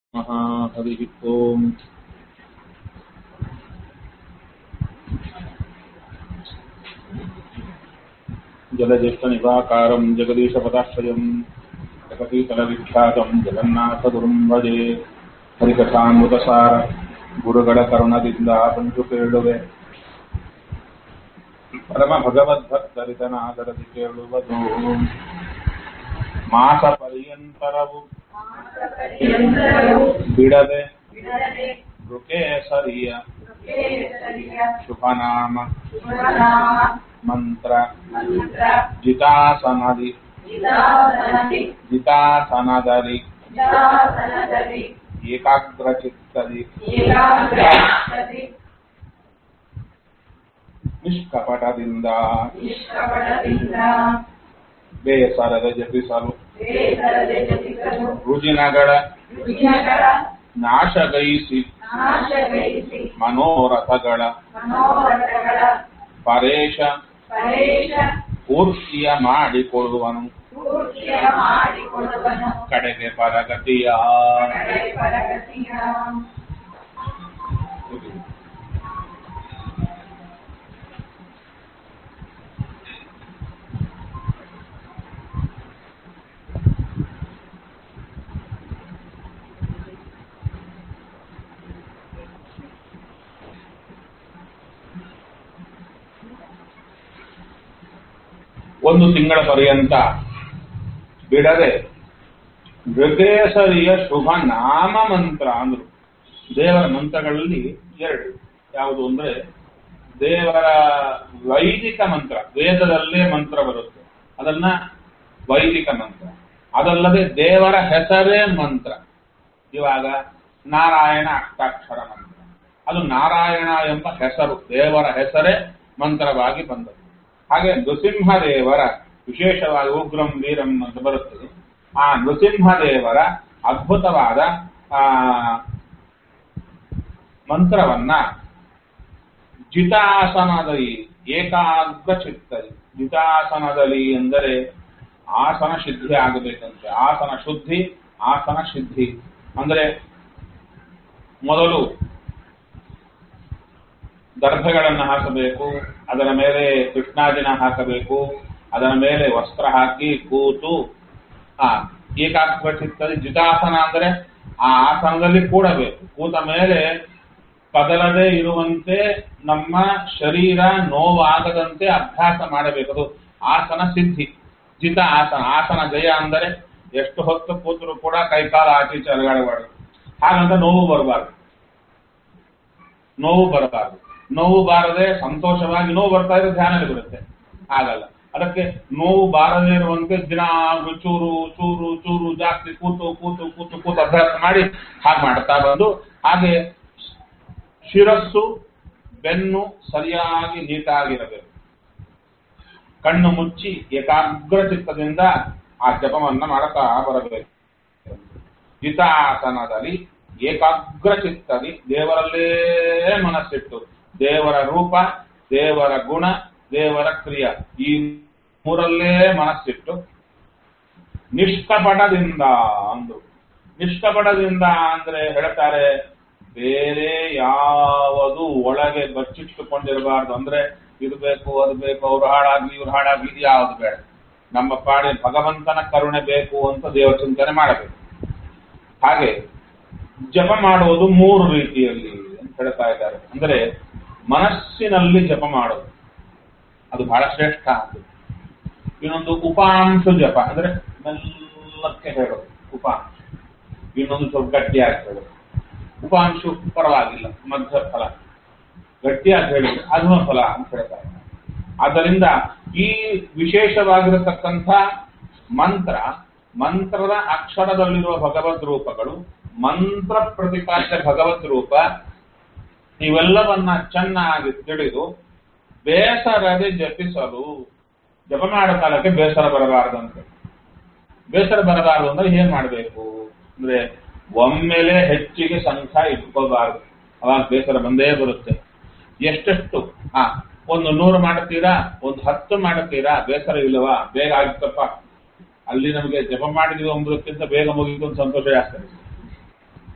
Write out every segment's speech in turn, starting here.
नमः हरिः ओम् जलज्येष्ठनिवाकारम् जगदीशपदाश्रयम् जगतीतलविख्यातम् जगन्नाथगुरुम् भजे ಹರಿಕಥಾಮೃತಸಾರ ಗುರುಗಳ ಕರುಣದಿಂದ ಬಂದು ಕೇಳುವೆ ಪರಮ ಭಗವದ್ಭಕ್ತರಿತನಾದರದಿ ಕೇಳುವುದು ಮಾಸ ಪರ್ಯಂತರವು ಬಿಡದೆ ಋಕೇಸರಿಯ ಶುಭನಾಮ ಮಂತ್ರ ಜಿತಾಸನದಿ ಜಿತಾಸನದಲ್ಲಿ ಏಕಾಗ್ರಚಿತ್ತದಿ ನಿಷ್ಕಪಟದಿಂದ ಬೇಸರದ ಜಪಿಸಲು ರುಜಿನಗಳ ನಾಶಗೈಸಿ ಮನೋರಥಗಳ ಪರೇಶ ಪೂರ್ತಿಯ ಮಾಡಿಕೊಳ್ಳುವನು ಕಡೆಗೆ ಪರಗತಿಯ ಒಂದು ತಿಂಗಳ ಪರ್ಯಂತ ಬಿಡದೆ ಮೃಗೇಸರಿಯ ಶುಭ ನಾಮ ಮಂತ್ರ ಅಂದ್ರು ದೇವರ ಮಂತ್ರಗಳಲ್ಲಿ ಎರಡು ಯಾವುದು ಅಂದ್ರೆ ದೇವರ ವೈದಿಕ ಮಂತ್ರ ವೇದದಲ್ಲೇ ಮಂತ್ರ ಬರುತ್ತೆ ಅದನ್ನ ವೈದಿಕ ಮಂತ್ರ ಅದಲ್ಲದೆ ದೇವರ ಹೆಸರೇ ಮಂತ್ರ ಇವಾಗ ನಾರಾಯಣ ಅಷ್ಟಾಕ್ಷರ ಮಂತ್ರ ಅದು ನಾರಾಯಣ ಎಂಬ ಹೆಸರು ದೇವರ ಹೆಸರೇ ಮಂತ್ರವಾಗಿ ಬಂದದ್ದು ಹಾಗೆ ನೃಸಿಂಹದೇವರ ವಿಶೇಷವಾಗಿ ಉಗ್ರಂ ವೀರಂ ಅಂತ ಬರುತ್ತದೆ ಆ ನೃಸಿಂಹದೇವರ ಅದ್ಭುತವಾದ ಆ ಮಂತ್ರವನ್ನ ಜಿತಾಸನದಲ್ಲಿ ಏಕಾಗ್ರ ಚಿತ್ತರಿ ಜಿತಾಸನದಲ್ಲಿ ಎಂದರೆ ಆಸನ ಸಿದ್ಧಿ ಆಗಬೇಕಂತೆ ಆಸನ ಶುದ್ಧಿ ಆಸನ ಸಿದ್ಧಿ ಅಂದ್ರೆ ಮೊದಲು ದರ್ಭಗಳನ್ನು ಹಾಕಬೇಕು ಅದರ ಮೇಲೆ ಕೃಷ್ಣಾಜಿನ ಹಾಕಬೇಕು ಅದರ ಮೇಲೆ ವಸ್ತ್ರ ಹಾಕಿ ಕೂತು ಆ ಏಕಾಗ್ರ ಚಿತ್ತದ ಜಿತಾಸನ ಅಂದ್ರೆ ಆ ಆಸನದಲ್ಲಿ ಕೂಡಬೇಕು ಕೂತ ಮೇಲೆ ಕದಲದೆ ಇರುವಂತೆ ನಮ್ಮ ಶರೀರ ನೋವಾಗದಂತೆ ಅಭ್ಯಾಸ ಮಾಡಬೇಕು ಅದು ಆಸನ ಸಿದ್ಧಿ ಜಿತ ಆಸನ ಆಸನ ಜಯ ಅಂದರೆ ಎಷ್ಟು ಹೊತ್ತು ಕೂತರು ಕೂಡ ಕೈಕಾಲ ಆಚೀಚೆ ಅಲಗಾಡಬಾರ್ದು ಹಾಗಂತ ನೋವು ಬರಬಾರ್ದು ನೋವು ಬರಬಾರ್ದು ನೋವು ಬಾರದೆ ಸಂತೋಷವಾಗಿ ನೋವು ಬರ್ತಾ ಇದ್ರೆ ಧ್ಯಾನ ಬರುತ್ತೆ ಆಗಲ್ಲ ಅದಕ್ಕೆ ನೋವು ಬಾರದೇ ಇರುವಂತೆ ದಿನ ಚೂರು ಚೂರು ಚೂರು ಜಾಸ್ತಿ ಕೂತು ಕೂತು ಕೂತು ಕೂತು ಅಭ್ಯಾಸ ಮಾಡಿ ಹಾಗೆ ಮಾಡ್ತಾ ಬಂದು ಹಾಗೆ ಶಿರಸ್ಸು ಬೆನ್ನು ಸರಿಯಾಗಿ ನೀಟಾಗಿರಬೇಕು ಕಣ್ಣು ಮುಚ್ಚಿ ಏಕಾಗ್ರ ಚಿತ್ತದಿಂದ ಆ ಜಪವನ್ನ ಮಾಡುತ್ತಾ ಬರಬೇಕು ಜಿತಾಸನದಲ್ಲಿ ಏಕಾಗ್ರ ಚಿತ್ತದಿ ದೇವರಲ್ಲೇ ಮನಸ್ಸಿಟ್ಟು ದೇವರ ರೂಪ ದೇವರ ಗುಣ ದೇವರ ಕ್ರಿಯ ಈ ಮೂರಲ್ಲೇ ಮನಸ್ಸಿಟ್ಟು ನಿಷ್ಕಪಟದಿಂದ ಅಂದ್ರು ನಿಷ್ಕಪಟದಿಂದ ಅಂದ್ರೆ ಹೇಳ್ತಾರೆ ಬೇರೆ ಯಾವುದು ಒಳಗೆ ಬಚ್ಚಿಟ್ಟುಕೊಂಡಿರಬಾರ್ದು ಅಂದ್ರೆ ಇದು ಬೇಕು ಅದು ಬೇಕು ಅವ್ರು ಹಾಳಾಗ್ಲಿ ಇವ್ರು ಹಾಳಾಗ್ಲಿ ಇದು ಯಾವುದು ಬೇಡ ನಮ್ಮ ಪಾಡಿ ಭಗವಂತನ ಕರುಣೆ ಬೇಕು ಅಂತ ದೇವರ ಚಿಂತನೆ ಮಾಡಬೇಕು ಹಾಗೆ ಜಪ ಮಾಡುವುದು ಮೂರು ರೀತಿಯಲ್ಲಿ ಅಂತ ಹೇಳ್ತಾ ಇದ್ದಾರೆ ಅಂದ್ರೆ ಮನಸ್ಸಿನಲ್ಲಿ ಜಪ ಮಾಡೋದು ಅದು ಬಹಳ ಶ್ರೇಷ್ಠ ಅಂತ ಇನ್ನೊಂದು ಉಪಾಂಶ ಜಪ ಅಂದ್ರೆ ಮೆಲ್ಲಕ್ಕೆ ಹೇಳೋದು ಉಪಾಂಶ ಇನ್ನೊಂದು ಸ್ವಲ್ಪ ಗಟ್ಟಿಯಾಗಿ ಹೇಳೋದು ಉಪಾಂಶ ಪರವಾಗಿಲ್ಲ ಮಧ್ಯ ಫಲ ಗಟ್ಟಿಯಾಗಿ ಹೇಳಿದ್ರೆ ಅಧಮ ಫಲ ಅಂತ ಹೇಳ್ತಾರೆ ಆದ್ದರಿಂದ ಈ ವಿಶೇಷವಾಗಿರತಕ್ಕಂಥ ಮಂತ್ರ ಮಂತ್ರದ ಅಕ್ಷರದಲ್ಲಿರುವ ಭಗವದ್ ರೂಪಗಳು ಮಂತ್ರ ಪ್ರತಿಪಾದ್ಯ ಭಗವದ್ ರೂಪ ಇವೆಲ್ಲವನ್ನ ಚೆನ್ನಾಗಿ ತಿಳಿದು ಬೇಸರದೆ ಜಪಿಸಲು ಜಪ ಮಾಡೋ ಕಾಲಕ್ಕೆ ಬೇಸರ ಬರಬಾರದಂತೆ ಬೇಸರ ಬರಬಾರದು ಅಂದ್ರೆ ಏನ್ ಮಾಡಬೇಕು ಅಂದ್ರೆ ಒಮ್ಮೆಲೆ ಹೆಚ್ಚಿಗೆ ಸಂಖ್ಯಾ ಇಟ್ಕೋಬಾರದು ಅವಾಗ ಬೇಸರ ಬಂದೇ ಬರುತ್ತೆ ಎಷ್ಟೆಷ್ಟು ಹಾ ಒಂದು ನೂರು ಮಾಡುತ್ತೀರಾ ಒಂದು ಹತ್ತು ಮಾಡುತ್ತೀರಾ ಬೇಸರ ಇಲ್ಲವಾ ಬೇಗ ಆಗಿತ್ತಪ್ಪ ಅಲ್ಲಿ ನಮಗೆ ಜಪ ಮಾಡಿದ್ವಿ ಒಂಬದಕ್ಕಿಂತ ಬೇಗ ಮುಗಿದು ಒಂದು ಸಂತೋಷ ಜಾಸ್ತಿ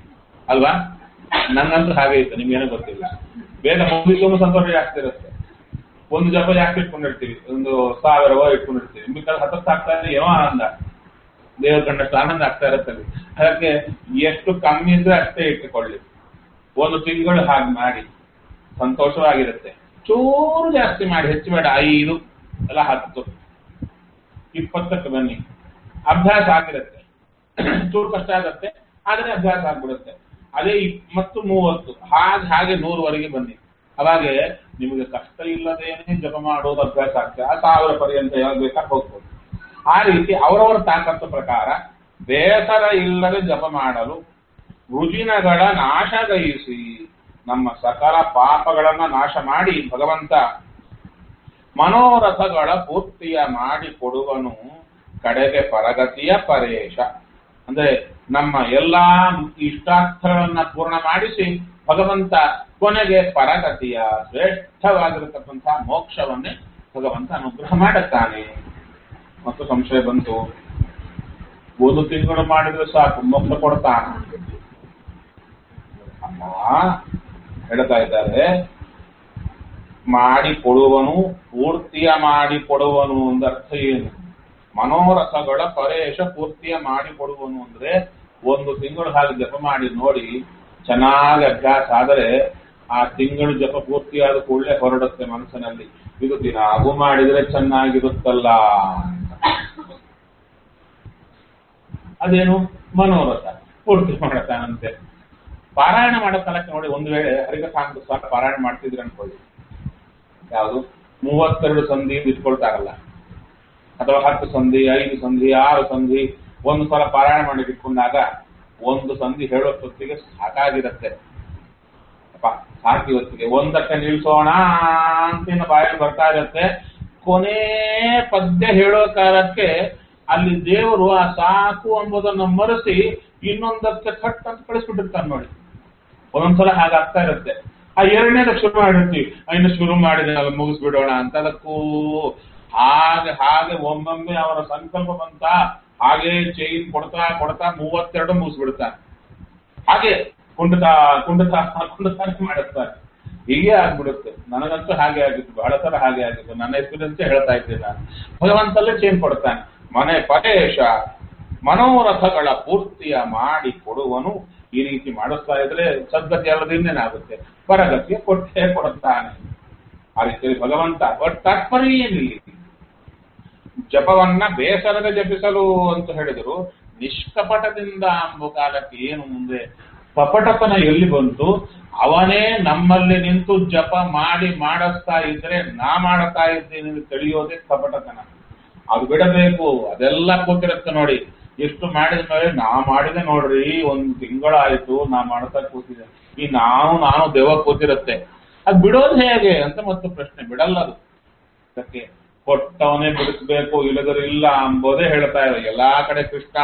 ಅಲ್ವಾ ನಂಗಂತೂ ಹಾಗೆ ಇತ್ತು ನಿಮ್ಗೇನೋ ಗೊತ್ತಿಲ್ಲ ಬೇಗ ಮುಗಿಸೋ ಸಂತೋಷ ಜಾಸ್ತಿ ಇರುತ್ತೆ ಒಂದು ಜಪ ಜಾಸ್ತಿ ಇಟ್ಕೊಂಡಿರ್ತೀವಿ ಒಂದು ಸಾವಿರವೋ ಇಟ್ಕೊಂಡಿರ್ತೀವಿ ಮಿಕ್ಕಲ್ಲಿ ಹತ್ತತ್ತು ಆಗ್ತಾ ಇದೆ ಏನೋ ಆನಂದ ದೇವರ ಕಂಡಷ್ಟು ಆನಂದ ಆಗ್ತಾ ಇರುತ್ತೆ ಅಲ್ಲಿ ಅದಕ್ಕೆ ಎಷ್ಟು ಕಮ್ಮಿ ಇದ್ರೆ ಅಷ್ಟೇ ಇಟ್ಟುಕೊಳ್ಳಿ ಒಂದು ತಿಂಗಳು ಹಾಗೆ ಮಾಡಿ ಸಂತೋಷವಾಗಿರುತ್ತೆ ಚೂರು ಜಾಸ್ತಿ ಮಾಡಿ ಹೆಚ್ಚು ಬೇಡ ಐದು ಅಲ್ಲ ಹತ್ತು ಇಪ್ಪತ್ತಕ್ಕೆ ಬನ್ನಿ ಅಭ್ಯಾಸ ಆಗಿರುತ್ತೆ ಚೂರು ಕಷ್ಟ ಆಗುತ್ತೆ ಆದರೆ ಅಭ್ಯಾಸ ಆಗ್ಬಿಡುತ್ತೆ ಅದೇ ಇಪ್- ಮತ್ತು ಮೂವತ್ತು ಹಾಗೆ ಹಾಗೆ ನೂರವರೆಗೆ ಬನ್ನಿ ಅವಾಗೆ ನಿಮಗೆ ಕಷ್ಟ ಇಲ್ಲದೇನೆ ಜಪ ಮಾಡೋದು ಅಭ್ಯಾಸ ಆಗ್ತದೆ ಆ ಸಾವಿರ ಪರ್ಯಂತ ಯಾವಾಗ ಬೇಕಾದ್ರೆ ಹೋಗ್ಬೋದು ಆ ರೀತಿ ಅವರವರ ತಾಕತ್ತು ಪ್ರಕಾರ ಬೇಸರ ಇಲ್ಲದೆ ಜಪ ಮಾಡಲು ರುಜಿನಗಳ ನಾಶಗೈಸಿ ನಮ್ಮ ಸಕಲ ಪಾಪಗಳನ್ನ ನಾಶ ಮಾಡಿ ಭಗವಂತ ಮನೋರಥಗಳ ಪೂರ್ತಿಯ ಮಾಡಿ ಕೊಡುವನು ಕಡೆಗೆ ಪರಗತಿಯ ಪರೇಶ ಅಂದ್ರೆ ನಮ್ಮ ಎಲ್ಲಾ ಇಷ್ಟಾರ್ಥಗಳನ್ನ ಪೂರ್ಣ ಮಾಡಿಸಿ ಭಗವಂತ ಕೊನೆಗೆ ಪರಗತಿಯ ಶ್ರೇಷ್ಠವಾಗಿರತಕ್ಕಂತಹ ಮೋಕ್ಷವನ್ನೇ ಭಗವಂತ ಅನುಗ್ರಹ ಮಾಡುತ್ತಾನೆ ಮತ್ತು ಸಂಶಯ ಬಂತು ಒಂದು ತಿಂಗಳು ಮಾಡಿದ್ರೆ ಸಾಕು ಮೋಕ್ಷ ಕೊಡ್ತಾನ ಅಮ್ಮ ಹೇಳ್ತಾ ಇದ್ದಾರೆ ಮಾಡಿ ಕೊಡುವನು ಪೂರ್ತಿಯ ಮಾಡಿ ಕೊಡುವನು ಅಂದ ಅರ್ಥ ಏನು ಮನೋರಥಗಳ ಪರೇಶ ಪೂರ್ತಿಯ ಮಾಡಿ ಕೊಡುವನು ಅಂದ್ರೆ ಒಂದು ತಿಂಗಳು ಹಾಗೆ ಜಪ ಮಾಡಿ ನೋಡಿ ಚೆನ್ನಾಗಿ ಅಭ್ಯಾಸ ಆದರೆ ಆ ತಿಂಗಳು ಜಪ ಪೂರ್ತಿಯಾದ ಕೂಡಲೇ ಹೊರಡುತ್ತೆ ಮನಸ್ಸಿನಲ್ಲಿ ಇದು ದಿನಾಗೂ ಮಾಡಿದ್ರೆ ಚೆನ್ನಾಗಿರುತ್ತಲ್ಲ ಅಂತ. ಅದೇನು ಮನೋರಥ ಪೂರ್ತಿ ಮಾಡತಾನಂತೆ ಪಾರಾಯಣ ಮಾಡೋ ಕಾಲಕ್ಕೆ ನೋಡಿ ಒಂದು ವೇಳೆ ಹರಿಕಥಾಂತ ಸ್ವಾಮಿ ಪಾರಾಯಣ ಮಾಡ್ತಿದ್ರೆ ಅನ್ಕೊಳ್ಳಿ ಯಾವುದು ಮೂವತ್ತೆರಡು ಸಂಧಿ ಇಟ್ಕೊಳ್ತಾರಲ್ಲ ಅಥವಾ ಹತ್ತು ಸಂಧಿ ಐದು ಸಂಧಿ ಆರು ಸಂಧಿ ಒಂದು ಸಲ ಪಾರಾಯಣ ಮಾಡಿ ಇಟ್ಕೊಂಡಾಗ ಒಂದು ಸಂಧಿ ಹೇಳೋಷ್ಟೊತ್ತಿಗೆ ಸಾಕಾಗಿರುತ್ತೆ ಅಪ್ಪ ಸಾಕು ಇವತ್ತಿಗೆ ಒಂದಕ್ಕೆ ನಿಲ್ಸೋಣ ಅಂತಿನ ಬಾಯಲ್ಲಿ ಬರ್ತಾ ಇರುತ್ತೆ ಕೊನೆ ಪದ್ಯ ಹೇಳೋ ಕಾಲಕ್ಕೆ ಅಲ್ಲಿ ದೇವರು ಆ ಸಾಕು ಎಂಬುದನ್ನು ಮರೆಸಿ ಇನ್ನೊಂದಕ್ಕೆ ಥಟ್ ಅಂತ ಕಳಿಸ್ಬಿಟ್ಟಿರ್ತಾನೆ ನೋಡಿ ಒಂದೊಂದ್ಸಲ ಹಾಗಾಗ್ತಾ ಇರುತ್ತೆ ಆ ಎರಡನೇದಕ್ಕೆ ಶುರು ಮಾಡಿರ್ತೀವಿ ಆ, ಇನ್ನು ಶುರು ಮಾಡಿದ್ರೆ ನಾವು ಮುಗಿಸ್ಬಿಡೋಣ ಅಂತ ಅದಕ್ಕೂ ಹಾಗೆ ಹಾಗೆ ಒಮ್ಮೊಮ್ಮೆ ಅವರ ಸಂಕಲ್ಪ ಬಂತ ಹಾಗೆ ಚೈನ್ ಕೊಡ್ತಾ ಕೊಡ್ತಾ ಮೂವತ್ತೆರಡು ಮುಗಿಸ್ಬಿಡ್ತಾನೆ ಹಾಗೆ ಕುಂಡತ ಕುಂಡತ ಕುಂಡತಾನೆ ಮಾಡುತ್ತಾರೆ ಹೀಗೆ ಆಗ್ಬಿಡುತ್ತೆ ನನಗಂತೂ ಹಾಗೆ ಆಗಿತ್ತು ಬಹಳ ಸಲ ಹಾಗೆ ಆಗಿತ್ತು ನನ್ನ ಎಕ್ಸ್ಪೀರಿಯನ್ಸ್ ಹೇಳ್ತಾ ಇದ್ದೆ ನಾನು ಭಗವಂತಲ್ಲೇ ಚೇಂಜ್ ಕೊಡ್ತಾನೆ ಮನೆ ಪರೇಶ ಮನೋರಥಗಳ ಪೂರ್ತಿಯ ಮಾಡಿ ಕೊಡುವನು ಈ ರೀತಿ ಮಾಡಿಸ್ತಾ ಇದ್ರೆ ಸದ್ಗತಿ ಅಲ್ಲದಿಂದೇನಾಗುತ್ತೆ ಪರಗತಿಯ ಕೊಟ್ಟೆ ಕೊಡುತ್ತಾನೆ ಆ ರೀತಿಯಲ್ಲಿ ಭಗವಂತ ಬಟ್ ತಾತ್ಪರ್ಯ ಏನಿಲ್ಲ ಜಪವನ್ನ ಬೇಸರದ ಜಪಿಸಲು ಅಂತ ಹೇಳಿದರು ನಿಷ್ಕಪಟದಿಂದ ಅಂಬು ಕಾಲಕ್ಕೆ ಏನು ಮುಂದೆ ಕಪಟತನ ಎಲ್ಲಿ ಬಂತು ಅವನೇ ನಮ್ಮಲ್ಲಿ ನಿಂತು ಜಪ ಮಾಡಿ ಮಾಡಿಸ್ತಾ ಇದ್ರೆ ನಾ ಮಾಡ್ತಾ ಇದ್ದೇನೆ ಎಂದು ತಿಳಿಯೋದೇ ಕಪಟತನ ಅದು ಬಿಡಬೇಕು ಅದೆಲ್ಲ ಕೂತಿರುತ್ತೆ ನೋಡಿ ಎಷ್ಟು ಮಾಡಿದ ಮೇಲೆ ನಾ ಮಾಡಿದೆ ನೋಡ್ರಿ ಒಂದು ತಿಂಗಳಾಯ್ತು ನಾ ಮಾಡ್ತಾ ಕೂತಿದ್ದೆ ಈ ನಾನು ನಾನು ದೇವ ಕೂತಿರುತ್ತೆ ಅದು ಬಿಡೋದು ಹೇಗೆ ಅಂತ ಮತ್ತು ಪ್ರಶ್ನೆ ಬಿಡಲ್ಲ ಅದು ಅದಕ್ಕೆ ಕೊಟ್ಟವನೇ ಬಿಡಿಸ್ಬೇಕು ಇಲ್ಲದ್ರೆ ಇಲ್ಲ ಅಂಬೋದೇ ಹೇಳ್ತಾ ಇದೆ ಎಲ್ಲಾ ಕಡೆ ಕೃಷ್ಣ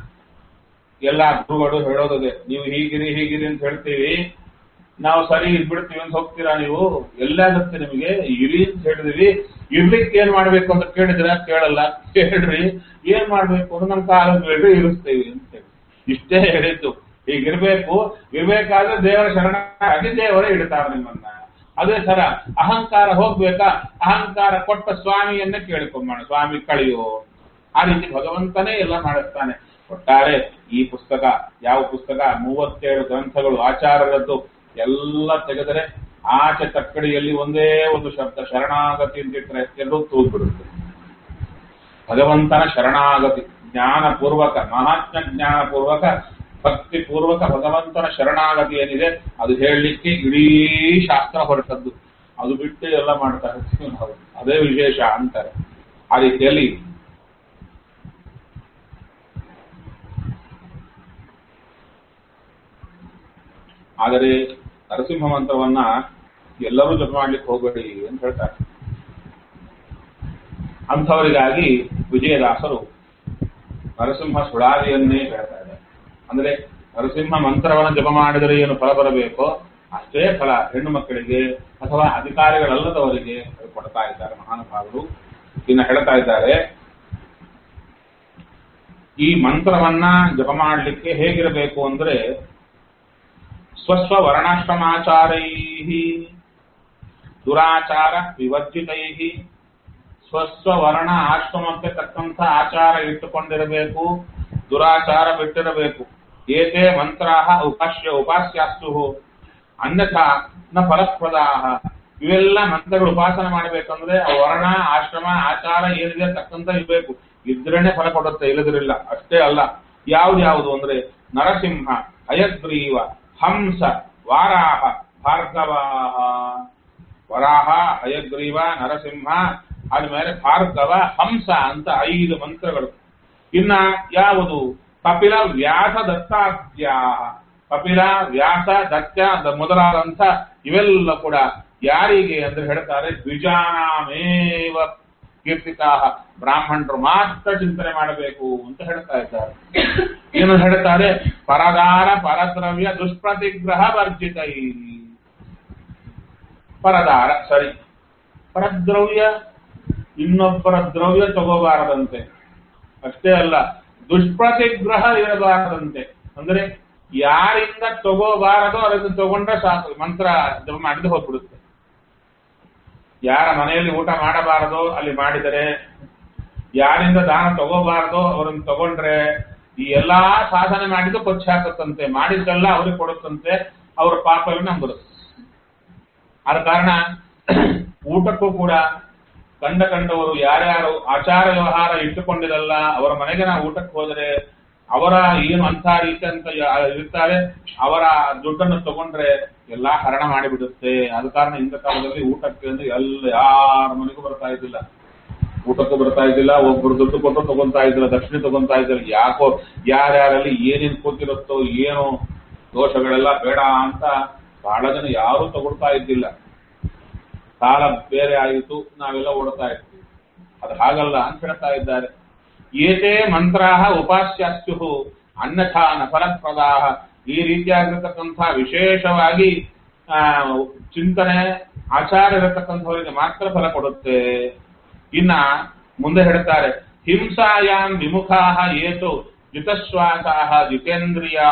ಎಲ್ಲಾ ಗುರುಗಳು ಹೇಳೋದೇ ನೀವು ಹೀಗಿರಿ ಹೀಗಿರಿ ಅಂತ ಹೇಳ್ತೀವಿ ನಾವು ಸರಿ ಇದ್ಬಿಡ್ತೀವಿ ಅಂತ ಹೋಗ್ತೀರಾ ನೀವು ಎಲ್ಲಾಗುತ್ತೆ ನಿಮಗೆ ಇರಿ ಅಂತ ಹೇಳಿದ್ವಿ ಇರ್ಲಿಕ್ಕೆ ಏನ್ ಮಾಡ್ಬೇಕು ಅಂತ ಕೇಳಿದ್ರ ಕೇಳಲ್ಲ ಕೇಳ್ರಿ ಏನ್ ಮಾಡ್ಬೇಕು ಅಂತ ನಮ್ ಕಾಲ ಬೇಡ್ರಿ ಇರಿಸ್ತೀವಿ ಅಂತ ಹೇಳಿ ಇಷ್ಟೇ ಹೇಳಿದ್ದು ಹೀಗಿರ್ಬೇಕು ಇರ್ಬೇಕಾದ್ರೆ ದೇವರ ಶರಣಾಗಿ ದೇವರೇ ಇಡ್ತಾರೆ ನಿಮ್ಮನ್ನ ಅದೇ ತರ ಅಹಂಕಾರ ಹೋಗ್ಬೇಕಾ ಅಹಂಕಾರ ಕೊಟ್ಟ ಸ್ವಾಮಿಯನ್ನೇ ಕೇಳಿಕೊಂಬೋಣ ಸ್ವಾಮಿ ಕಳಿಯೋ ಆ ರೀತಿ ಭಗವಂತನೇ ಎಲ್ಲ ಮಾಡಿಸ್ತಾನೆ ಒಟ್ಟಾರೆ ಈ ಪುಸ್ತಕ ಯಾವ ಪುಸ್ತಕ ಮೂವತ್ತೇಳು ಗ್ರಂಥಗಳು ಆಚಾರ್ಯರದ್ದು ಎಲ್ಲ ತೆಗೆದರೆ ಆಚೆ ತಕ್ಕಡಿಯಲ್ಲಿ ಒಂದೇ ಒಂದು ಶಬ್ದ ಶರಣಾಗತಿ ಅಂತ ಇಟ್ಟರೆ ಎಲ್ಲರೂ ತೂಗ್ಬಿಡುತ್ತೆ ಭಗವಂತನ ಶರಣಾಗತಿ ಜ್ಞಾನಪೂರ್ವಕ ಮಹಾತ್ಮ ಜ್ಞಾನಪೂರ್ವಕ ಭಕ್ತಿ ಪೂರ್ವಕ ಭಗವಂತನ ಶರಣಾಗತಿ ಏನಿದೆ ಅದು ಹೇಳಲಿಕ್ಕೆ ಇಡೀ ಶಾಸ್ತ್ರ ಹೊರಟದ್ದು ಅದು ಬಿಟ್ಟು ಎಲ್ಲ ಮಾಡ್ತಾ ಇರ್ತೀವಿ ನಾವು ಅದೇ ವಿಶೇಷ ಅಂತಾರೆ ಆ ರೀತಿಯಲ್ಲಿ ಆದರೆ ನರಸಿಂಹ ಮಂತ್ರವನ್ನ ಎಲ್ಲರೂ ಜಪ ಮಾಡ್ಲಿಕ್ಕೆ ಹೋಗಬೇಡಿ ಅಂತ ಹೇಳ್ತಾರೆ ಅಂಥವರಿಗಾಗಿ ವಿಜಯದಾಸರು ನರಸಿಂಹ ಸುಳಾದಿಯನ್ನೇ ಹೇಳ್ತಾ ಇದ್ದಾರೆ ಅಂದ್ರೆ ನರಸಿಂಹ ಮಂತ್ರವನ್ನು ಜಪ ಮಾಡಿದರೆ ಏನು ಫಲ ಬರಬೇಕೋ ಅಷ್ಟೇ ಫಲ ಹೆಣ್ಣು ಮಕ್ಕಳಿಗೆ ಅಥವಾ ಅಧಿಕಾರಿಗಳಲ್ಲದವರಿಗೆ ಕೊಡ್ತಾ ಇದ್ದಾರೆ ಮಹಾನುಭಾವರು ಇನ್ನು ಹೇಳ್ತಾ ಇದ್ದಾರೆ ಈ ಮಂತ್ರವನ್ನ ಜಪ ಮಾಡಲಿಕ್ಕೆ ಹೇಗಿರಬೇಕು ಅಂದ್ರೆ ಸ್ವಸ್ವ ವರ್ಣಾಶ್ರಮಾಚಾರೈ ದುರಾಚಾರ ವಿವರ್ಜಿತೈ ಸ್ವಸ್ವ ವರ್ಣ ಆಶ್ರಮಕ್ಕೆ ತಕ್ಕಂಥ ಆಚಾರ ಇಟ್ಟುಕೊಂಡಿರಬೇಕು ದುರಾಚಾರ ಬಿಟ್ಟಿರಬೇಕು ಏತೇ ಮಂತ್ರಾ ಉಪಾಸ್ಯ ಉಪಾಸ್ಯಾಸ್ತು ಅನ್ಯಥಾ ನ ಫಲಪ್ರದಾ ಇವೆಲ್ಲ ಮಂತ್ರಗಳು ಉಪಾಸನೆ ಮಾಡಬೇಕಂದ್ರೆ ಆ ವರ್ಣ ಆಶ್ರಮ ಆಚಾರ ಏನಿದೆ ತಕ್ಕಂತ ಇರಬೇಕು ಇದ್ರೇನೆ ಫಲ ಕೊಡುತ್ತೆ ಇಲ್ಲದಿರಲಿಲ್ಲ ಅಷ್ಟೇ ಅಲ್ಲ ಯಾವ್ದ್ಯಾವುದು ಅಂದ್ರೆ ನರಸಿಂಹ ಹಯಗ್ರೀವ ಹಂಸ ವಾರಾಹ ಭಾರ್ಗವಾಹ ವರಾಹ ಹಯಗ್ರೀವ ನರಸಿಂಹ ಆದ್ಮೇಲೆ ಭಾರ್ಗವ ಹಂಸ ಅಂತ ಐದು ಮಂತ್ರಗಳು ಇನ್ನ ಯಾವುದು ಕಪಿಲ ವ್ಯಾಸ ದತ್ತಾದ್ಯ ಕಪಿಲ ವ್ಯಾಸ ದತ್ಯ ದ- ಮೊದಲಾದಂಥ ಇವೆಲ್ಲ ಕೂಡ ಯಾರಿಗೆ ಅಂದ್ರೆ ಹೇಳ್ತಾರೆ ದ್ವಿಜಾನಾಮೇವ ಕೀರ್ತಿತಾ ಬ್ರಾಹ್ಮಣರು ಮಾತ್ರ ಚಿಂತನೆ ಮಾಡಬೇಕು ಅಂತ ಹೇಳ್ತಾ ಇದ್ದಾರೆ ಏನು ಹೇಳ್ತಾರೆ ಪರದಾರ ಪರದ್ರವ್ಯ ದುಷ್ಪ್ರತಿಗ್ರಹ ವರ್ಜಿತೈ ಪರದಾರ ಸರಿ ಪರದ್ರವ್ಯ ಇನ್ನೊಬ್ಬರ ದ್ರವ್ಯ ತಗೋಬಾರದಂತೆ ಅಷ್ಟೇ ಅಲ್ಲ ದುಷ್ಪ್ರತಿಗ್ರಹ ಇರಬಾರದಂತೆ ಅಂದ್ರೆ ಯಾರಿಂದ ತಗೋಬಾರದೋ ಅದನ್ನು ತಗೊಂಡ್ರೆ ಸಾಕು ಮಂತ್ರ ಜಪ ಮಾಡಿದ್ದು ಹೋಗ್ಬಿಡುತ್ತೆ ಯಾರ ಮನೆಯಲ್ಲಿ ಊಟ ಮಾಡಬಾರದೋ ಅಲ್ಲಿ ಮಾಡಿದರೆ ಯಾರಿಂದ ದಾನ ತಗೋಬಾರದೋ ಅವರನ್ನು ತಗೊಂಡ್ರೆ ಈ ಎಲ್ಲಾ ಸಾಧನೆ ಮಾಡಿದ್ದು ಕೊಚ್ಚಿ ಹಾಕುತ್ತಂತೆ ಮಾಡಿದ್ದೆಲ್ಲ ಅವ್ರಿಗೆ ಕೊಡುತ್ತಂತೆ ಅವ್ರ ಪಾಪ ಎಲ್ಲ ನಮ್ಗೆ ಬರುತ್ತೆ ಆದ ಕಾರಣ ಊಟಕ್ಕೂ ಕೂಡ ಕಂಡ ಕಂಡವರು ಯಾರ್ಯಾರು ಆಚಾರ ವ್ಯವಹಾರ ಇಟ್ಟುಕೊಂಡಿರಲ್ಲ ಅವರ ಮನೆಗೆ ನಾವು ಊಟಕ್ಕೆ ಹೋದರೆ ಅವರ ಏನು ಅಂತ ರೀತಿ ಅಂತ ಯಾ- ಇರ್ತಾರೆ ಅವರ ದುಡ್ಡನ್ನು ತಗೊಂಡ್ರೆ ಎಲ್ಲಾ ಹರಣ ಮಾಡಿಬಿಡುತ್ತೆ ಆದ ಕಾರಣ ಇಂಥ ಕಾಲದಲ್ಲಿ ಊಟಕ್ಕೆ ಅಂದ್ರೆ ಎಲ್ಲ ಯಾರ ಮನೆಗೂ ಬರ್ತಾ ಇದ್ದಿಲ್ಲ ಊಟಕ್ಕೂ ಬರ್ತಾ ಇದ್ದಿಲ್ಲ ಒಬ್ರು ದುಡ್ಡು ಕೊಟ್ಟು ತಗೊಂತಾ ಇದ್ದಿಲ್ಲ ದಕ್ಷಿಣ ತಗೊಂತಾ ಇದ್ದಿಲ್ಲ ಯಾಕೋ ಯಾರ್ಯಾರಲ್ಲಿ ಏನೇನು ಕೂತಿರುತ್ತೋ ಏನು ದೋಷಗಳೆಲ್ಲ ಬೇಡ ಅಂತ ಬಹಳ ಜನ ಯಾರೂ ತಗೊಳ್ತಾ ಇದ್ದಿಲ್ಲ ಕಾಲ ಬೇರೆ ಆಯಿತು ನಾವೆಲ್ಲ ಓಡ್ತಾ ಇರ್ತೀವಿ ಅದು ಹಾಗಲ್ಲ ಅಂತ ಹೇಳ್ತಾ ಇದ್ದಾರೆ ಏತೇ ಮಂತ್ರಾ ಉಪಾಸ್ಯಾಸ್ಯು ಅನ್ಯಥಾ ನ ಫಲಪ್ರದಾ ಈ ರೀತಿಯಾಗಿರತಕ್ಕಂಥ ವಿಶೇಷವಾಗಿ ಆ, ಚಿಂತನೆ ಆಚಾರ ಇರತಕ್ಕಂಥವರಿಗೆ ಮಾತ್ರ ಫಲ ಕೊಡುತ್ತೆ ಇನ್ನ ಮುಂದೆ ಹೇಳ್ತಾರೆ ಹಿಂಸಾಯಾಂ ವಿಮುಖಾ ಏತು ಜಿತಶ್ವಾಸಾ ಜಿತೇಂದ್ರಿಯಾ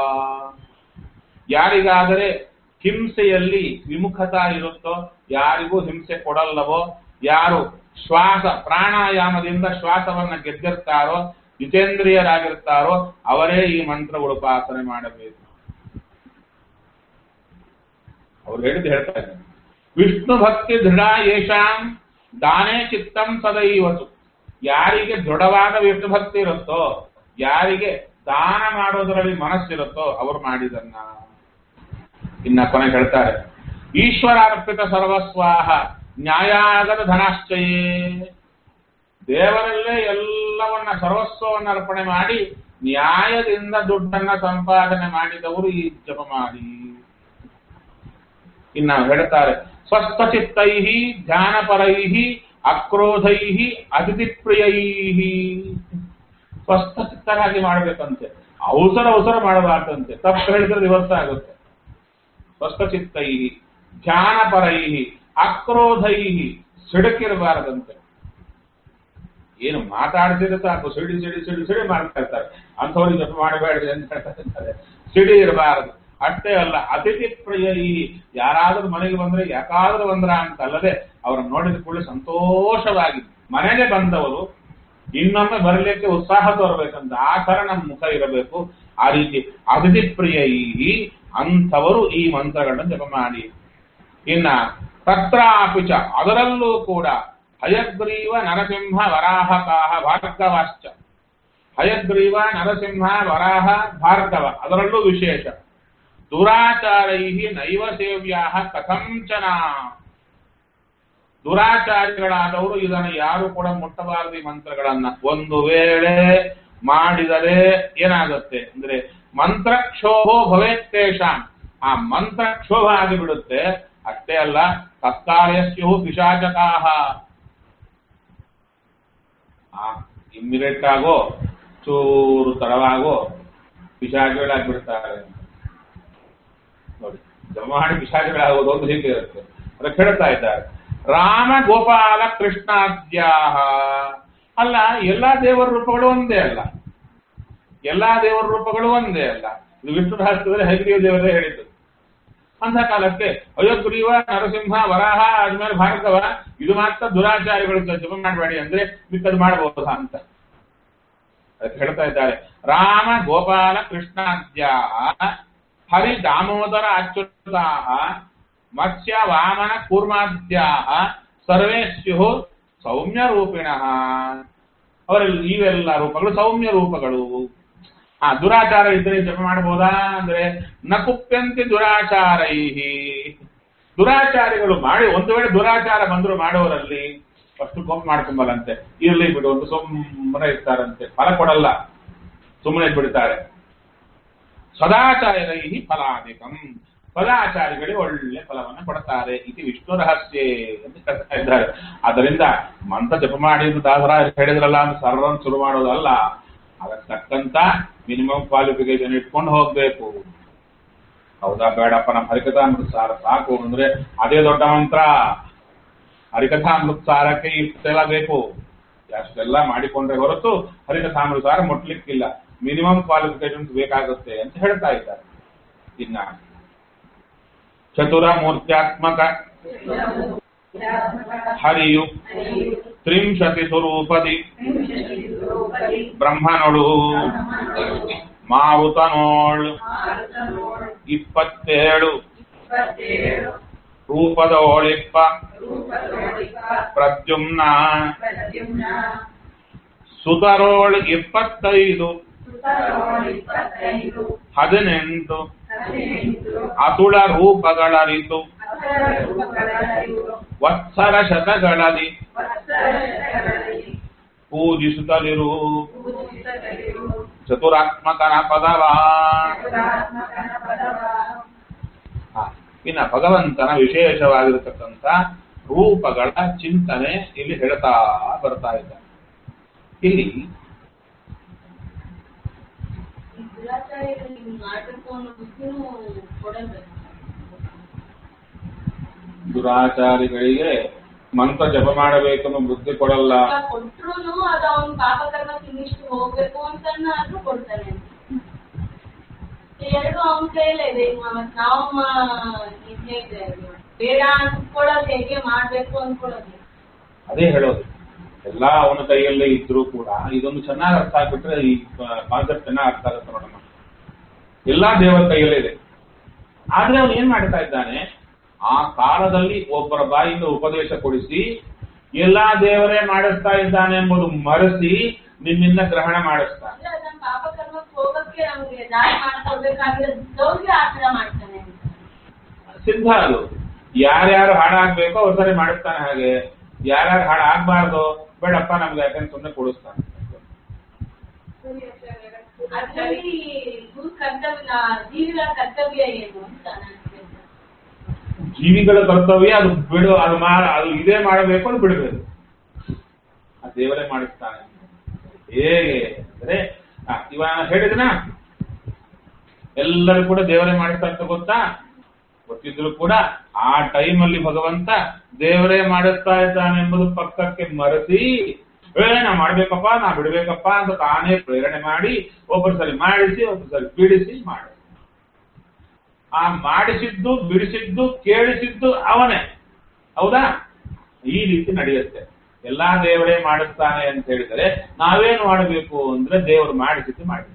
ಯಾರಿಗಾದರೆ ಹಿಂಸೆಯಲ್ಲಿ ವಿಮುಖತಾ ಇರುತ್ತೋ ಯಾರಿಗೂ ಹಿಂಸೆ ಕೊಡಲ್ಲವೋ ಯಾರು ಶ್ವಾಸ ಪ್ರಾಣಾಯಾಮದಿಂದ ಶ್ವಾಸವನ್ನ ಗೆದ್ದಿರ್ತಾರೋ ಜಿತೇಂದ್ರಿಯರಾಗಿರ್ತಾರೋ ಅವರೇ ಈ ಮಂತ್ರಗಳು ಉಪಾಸನೆ ಮಾಡಬೇಕು ಅವ್ರು ಹೇಳಿದ್ದು ಹೇಳ್ತಾ ಇದ್ದಾರೆ ವಿಷ್ಣು ಭಕ್ತಿ ದೃಢ ಯೇಷಾಂ ದಾನೇ ಚಿತ್ತಂ ಸದೈವತು ಯಾರಿಗೆ ದೃಢವಾದ ವಿಷ್ಣು ಭಕ್ತಿ ಇರುತ್ತೋ ಯಾರಿಗೆ ದಾನ ಮಾಡೋದರಲ್ಲಿ ಮನಸ್ಸಿರುತ್ತೋ ಅವರು ಮಾಡಿದನ್ನ ಇನ್ನ ಕೊನೆಗೆ ಹೇಳ್ತಾರೆ ಈಶ್ವರಾರ್ಪಿತ ಸರ್ವಸ್ವಾಹ ನ್ಯಾಯಾಗದ ಧನಾಶ್ಚಯೇ ದೇವರಲ್ಲೇ ಎಲ್ಲವನ್ನ ಸರ್ವಸ್ವವನ್ನ ಅರ್ಪಣೆ ಮಾಡಿ ನ್ಯಾಯದಿಂದ ದುಡ್ಡನ್ನ ಸಂಪಾದನೆ ಮಾಡಿದವರು ಈ ಜಪ ಮಾಡಿ ಇನ್ನ ಹೇಳ್ತಾರೆ ಸ್ವಸ್ಥಚಿತ್ತೈ ಧ್ಯಾನಪರೈ ಅಕ್ರೋಧೈ ಅತಿಥಿಪ್ರಿಯೈ ಸ್ವಸ್ಥಚಿತ್ತರಾಗಿ ಮಾಡಬೇಕಂತೆ ಅವಸರ ಅವಸರ ಮಾಡಬಾರ್ದಂತೆ ತಪ್ಪು ಹೇಳಿದ್ರೆ ರಿವರ್ಸ್ ಆಗುತ್ತೆ ಸ್ವಸ್ಥಚಿತ್ತೈ ಧ್ಯಾನಪರೈ ಅಕ್ರೋಧೈ ಸಿಡಕಿರಬಾರದಂತೆ ಏನು ಮಾತಾಡ್ತಿದ್ರೆ ಸಾಕು ಸಿಡಿ ಸಿಡಿ ಸಿಡಿ ಸಿಡಿ ಮಾಡ್ತಾ ಇರ್ತಾರೆ ಅಂಥವ್ರಿಗೆ ಜಪ ಮಾಡಬೇಡ್ರಿ ಅಂತ ಹೇಳ್ತಾ ಇರ್ತಾರೆ ಸಿಡಿ ಇರಬಾರದು ಅಷ್ಟೇ ಅಲ್ಲ ಅತಿಥಿ ಪ್ರಿಯೈ ಯಾರಾದ್ರೂ ಮನೆಗೆ ಬಂದ್ರೆ ಯಾಕಾದ್ರೂ ಬಂದ್ರ ಅಂತ ಅಲ್ಲದೆ ಅವ್ರನ್ನ ನೋಡಿದ ಕೂಡಲೇ ಸಂತೋಷವಾಗಿ ಮನೆಗೆ ಬಂದವರು ಇನ್ನೊಮ್ಮೆ ಬರಲಿಕ್ಕೆ ಉತ್ಸಾಹ ತೋರ್ಬೇಕಂತ ಆ ಥರ ನಮ್ಮ ಮುಖ ಇರಬೇಕು ಆ ರೀತಿ ಅತಿಥಿ ಪ್ರಿಯೈ ಅಂಥವರು ಈ ಮಂತ್ರಗಳನ್ನು ಜಪ ಮಾಡಿ ಇನ್ನ ತತ್ರಾಪಿಚ ಅದರಲ್ಲೂ ಕೂಡ ಹಯಗ್ರೀವ ನರಸಿಂಹ ವರಾಹಕಾಹ ಭಾರ್ಗವಾಶ್ಚ ಹಯಗ್ರೀವ ನರಸಿಂಹ ವರಾಹ ಭಾರ್ಗವ ಅದರಲ್ಲೂ ವಿಶೇಷ ದುರಾಚಾರೈ ನೈವ ಸೇವ್ಯಾ ಕಥಂಚನ ದುರಾಚಾರಿಗಳಾದವರು ಇದನ್ನು ಯಾರು ಕೂಡ ಮುಟ್ಟಬಾರದು ಈ ಮಂತ್ರಗಳನ್ನ ಒಂದು ವೇಳೆ ಮಾಡಿದರೆ ಏನಾಗುತ್ತೆ ಅಂದ್ರೆ ಮಂತ್ರಕ್ಷೋಭೋ ಭವೇತ್ತೇಷಾಂ ಆ ಮಂತ್ರಕ್ಷೋಭ ಆಗಿಬಿಡುತ್ತೆ ಅಷ್ಟೇ ಅಲ್ಲ ತತ್ಕಾರ್ಯಸ್ಯು ಪಿಶಾಚಕಾಹ ಆ ಇಮ್ಮಿಡಿಯೇಟ್ ಆಗೋ ಚೂರು ತಡವಾಗೋ ಪಿಶಾಚಿಗಳಾಗ್ಬಿಡ್ತಾರೆ ನೋಡಿ ಜಮ ಮಾಡಿ ಪಿಶಾಚಿಗಳಾಗೋದು ಒಂದು ಹೀಗೆ ಇರುತ್ತೆ ಅದಕ್ಕೆ ಹೇಳ್ತಾ ಇದ್ದಾರೆ ರಾಮ ಗೋಪಾಲ ಕೃಷ್ಣಾದ್ಯಾಹ ಅಲ್ಲ ಎಲ್ಲಾ ದೇವರ ರೂಪಗಳು ಒಂದೇ ಅಲ್ಲ ಎಲ್ಲಾ ದೇವರ ರೂಪಗಳು ಒಂದೇ ಅಲ್ಲ ಇದು ವಿಷ್ಣು ರಹಸ್ಯದಲ್ಲಿ ಹೈಗ್ರೀವ ದೇವರೇ ಹೇಳಿದ್ದು ಅಂತ ಕಾಲಕ್ಕೆ ಅಯೋಗ್ರೀವ ನರಸಿಂಹ ವರಾಹ ಆದ್ಮೇಲೆ ಭಾರತವ ಇದು ಮಾತ್ರ ದುರಾಚಾರಿಗಳು ಜಪ ಮಾಡಬೇಡಿ ಅಂದ್ರೆ ಮಿಕ್ಕದು ಮಾಡಬಹುದಾ ಅಂತ ಅದಕ್ಕೆ ಹೇಳ್ತಾ ಇದ್ದಾರೆ ರಾಮ ಗೋಪಾಲ ಕೃಷ್ಣಾದ್ಯಾ ಹರಿ ದಾಮೋದರ ಅಚ್ಯುತಾ ಮತ್ಸ್ಯ ವಾಮನ ಕೂರ್ಮಾದ್ಯಾ ಸರ್ವೇ ಸ್ಯು ಸೌಮ್ಯ ರೂಪಿಣ ಅವರಲ್ಲಿ ಇವೆಲ್ಲ ರೂಪಗಳು ಸೌಮ್ಯ ರೂಪಗಳು ಆ ದುರಾಚಾರ ಇದ್ರೆ ಜಪ ಮಾಡಬಹುದಾ ಅಂದ್ರೆ ನ ಕುಪ್ಯಂತೆ ದುರಾಚಾರೈ ದುರಾಚಾರಿಗಳು ಮಾಡಿ ಒಂದು ವೇಳೆ ದುರಾಚಾರ ಬಂದ್ರು ಮಾಡೋರಲ್ಲಿ ಫಸ್ಟ್ ಕೋಪ ಮಾಡ್ಕೊಂಬಲ್ಲಂತೆ ಇರ್ಲಿ ಬಿಡು ಅಂತ ಸುಮ್ಮನೆ ಇರ್ತಾರಂತೆ ಫಲ ಕೊಡಲ್ಲ ಸುಮ್ಮನೆ ಬಿಡ್ತಾರೆ ಸದಾಚಾರ್ಯೈ ಫಲಾಧಿಕಂ ಸದಾಚಾರಿಗಳಿಗೆ ಒಳ್ಳೆ ಫಲವನ್ನು ಕೊಡ್ತಾರೆ ಇದು ವಿಷ್ಣು ರಹಸ್ಯ ಅಂತ ಕರ್ತಾ ಇದ್ದಾರೆ ಅದರಿಂದ ಮಂತ್ರ ಜಪ ಮಾಡಿ ದಾಸರ ಹೇಳಿದ್ರಲ್ಲ ಅಂತ ಸರ್ವನ್ ಶುರು ಮಾಡೋದಲ್ಲ ಅದಕ್ಕೆ ತಕ್ಕಂತ ಮಿನಿಮಮ್ ಕ್ವಾಲಿಫಿಕೇಶನ್ ಇಟ್ಕೊಂಡು ಹೋಗ್ಬೇಕು ಹೌದಾ ಬೇಡಪ್ಪ ನಮ್ಮ ಹರಿಕಥಾಮೃತ ಸಾರ ಸಾಕು ಅಂದ್ರೆ ಅದೇ ದೊಡ್ಡ ಮಂತ್ರ ಹರಿಕಥಾಮೃತ ಸಾರಕ್ಕೆ ಇಷ್ಟೆಲ್ಲ ಬೇಕು ಅಷ್ಟೆಲ್ಲ ಮಾಡಿಕೊಂಡ್ರೆ ಹೊರತು ಹರಿಕಥಾಮೃತ ಸಾರ ಮುಟ್ಲಿಕ್ಕಿಲ್ಲ ಮಿನಿಮಮ್ ಕ್ವಾಲಿಫಿಕೇಶನ್ಸ್ ಬೇಕಾಗುತ್ತೆ ಅಂತ ಹೇಳ್ತಾ ಇದ್ದಾರೆ ಇನ್ನ ಚತುರ ಮೂರ್ತ್ಯಾತ್ಮಕ ಹರಿಯು ತ್ರಿಂಶತಿ ಸ್ವರೂಪದಿ ಬ್ರಹ್ಮನೊಳು ಮಾರುತನೋಳ್ ಇಪ್ಪತ್ತೇಳು ರೂಪದ ಓಳಿಪ್ಪ ಪ್ರದ್ಯುಮ್ನ ಸುತರೋಳ್ ಇಪ್ಪತ್ತೈದು ಹದಿನೆಂಟು ಅತುಳ ರೂಪಗಳರಿತು ವತ್ಸರ ಶತಗಳಲ್ಲಿ ಪೂಜಿಸುತ್ತಲಿರು ಚತುರಾತ್ಮಕನ ಪದವ ಹ, ಇನ್ನ ಭಗವಂತನ ವಿಶೇಷವಾಗಿರತಕ್ಕಂಥ ರೂಪಗಳ ಚಿಂತನೆ ಇಲ್ಲಿ ಹೇಳ್ತಾ ಬರ್ತಾ ಇದ್ದಾರೆ ಇಲ್ಲಿ ಈ ದುರಾಚಾರ್ಯರು ಹಿಂಗ್ ಮಾಡ್ಬೇಕು ಅನ್ನೋ ಬುದ್ಧಿನೂ ಕೊಡಲ್ಬೇಕು ದುರಾಚಾರಿಗಳಿಗೆ ಮಂತ್ರ ಜಪ ಮಾಡಬೇಕನ್ನೋ ಬುದ್ಧಿ ಕೊಡಲ್ಲ ಕೊಟ್ರು ಅದು ಅವ್ನ ಪಾಪಕರ್ಮ ಇನ್ನಿಷ್ಟು ಹೋಗ್ಬೇಕು ಅಂತನಾದ್ರೂ ಕೊಡ್ತಾನೆ ಎರಡು ಅವನ ಕೈಯಲ್ಲೇ ಇದೆ ಈಗ ಮತ್ತ್ ನಾವು ಮ- ಇದ್ ಹೇಗೆ ಬೇಡ ಅನ್ಕೊಳ್ಳೋದು ಹೇಗೆ ಮಾಡ್ಬೇಕು ಅನ್ಕೊಳ್ಳೋದು ಹೇಗೆ? ಅದೇ ಹೇಳೋದು ಎಲ್ಲಾ ಅವನ ಕೈಯಲ್ಲೇ ಇದ್ರೂ ಕೂಡ ಇದೊಂದು ಚೆನ್ನಾಗಿ ಅರ್ಥ ಆಗ್ಬಿಟ್ರೆ ಈ ಕಾನ್ಸೆಪ್ಟ್ ಚೆನ್ನಾಗಿ ಅರ್ಥ ಆಗುತ್ತೆ ನೋಡಮ್ಮ ಎಲ್ಲಾ ದೇವರ ಕೈಯಲ್ಲೇ ಇದೆ ಆದ್ರೆ ಅವನು ಏನ್ ಮಾಡ್ತಾ ಇದ್ದಾನೆ ಆ ಕಾಲದಲ್ಲಿ ಒಬ್ಬರ ಬಾಯಿಂದ ಉಪದೇಶ ಕೊಡಿಸಿ ಎಲ್ಲಾ ದೇವರೇ ಮಾಡಿಸ್ತಾ ಇದ್ದಾನೆ ಎಂಬುದು ಮರೆಸಿ ನಿನ್ನಿಂದ ಗ್ರಹಣ ಮಾಡಿಸ್ತಾನೆ ಅಂದ್ರೆ ಅದನ್ನ ಪಾಪಕರ್ಮಕ್ಕೆ ಹೋಗಕ್ಕೆ ನಮ್ಗೆ ದಾರಿ ಮಾಡ್ಕೊಡ್ಬೇಕಾಗಿರೋದವ್ರಿಗೆ ಆ ಥರ ಮಾಡ್ತಾನೆ ಅಂತ ಸಿದ್ಧ ಅದು ಯಾರ್ಯಾರು ಹಾಳಾಗ್ಬೇಕೋ ಅವ್ರ ಸರಿ ಮಾಡಿಸ್ತಾನೆ ಹಾಗೆ ಯಾರ್ಯಾರು ಹಾಳಾಗ್ಬಾರ್ದು ಬೇಡಪ್ಪ ನಮ್ಗೆ ಯಾಕಂದ್ರೆ ಸುಮ್ಮನೆ ಕೊಡಿಸ್ತಾನೆ ಅದ್ರಲ್ಲಿ ಗುರು ಕರ್ತವ್ಯ ಜೀವಿಗಳ ಕರ್ತವ್ಯ ಏನು ಅಂತ ನಾನು ಕೇಳ್ದೆ. ಜೀವಿಗಳ ಕರ್ತವ್ಯ ಅದು ಬಿಡು ಅದು ಮಾಡ ಅದು ಇದೇ ಮಾಡಬೇಕು ಅದು ಬಿಡಬೇಕು ಆ ದೇವರೇ ಮಾಡಿಸ್ತಾನೆ ಹೇಗೆ ಅಂದ್ರೆ ಆ, ಇವ ಹೇಳಿದ್ನ ಎಲ್ಲರೂ ಕೂಡ ದೇವರೇ ಮಾಡಿಸ್ತಾ ಅಂತ ಗೊತ್ತಾ ಗೊತ್ತಿದ್ರು ಕೂಡ ಆ ಟೈಮಲ್ಲಿ ಭಗವಂತ ದೇವರೇ ಮಾಡಿಸ್ತಾ ಇದ್ದಾನೆ ಎಂಬುದು ಪಕ್ಕಕ್ಕೆ ಮರೆಸಿ ಏ ನಾ ಮಾಡ್ಬೇಕಪ್ಪ ನಾ ಬಿಡ್ಬೇಕಪ್ಪ ಅಂತ ತಾನೇ ಪ್ರೇರಣೆ ಮಾಡಿ ಒಬ್ಬರು ಸರಿ ಮಾಡಿಸಿ ಒಬ್ಬರು ಸರಿ ಬಿಡಿಸಿ ಮಾಡಿ ಆ ಮಾಡಿಸಿದ್ದು ಬಿಡಿಸಿದ್ದು ಕೇಳಿಸಿದ್ದು ಅವನೇ ಹೌದಾ ಈ ರೀತಿ ನಡೆಯುತ್ತೆ ಎಲ್ಲಾ ದೇವರೇ ಮಾಡಿಸ್ತಾನೆ ಅಂತ ಹೇಳಿದರೆ ನಾವೇನು ಮಾಡಬೇಕು ಅಂದ್ರೆ ದೇವರು ಮಾಡಿಸಿದ್ದು ಮಾಡಿ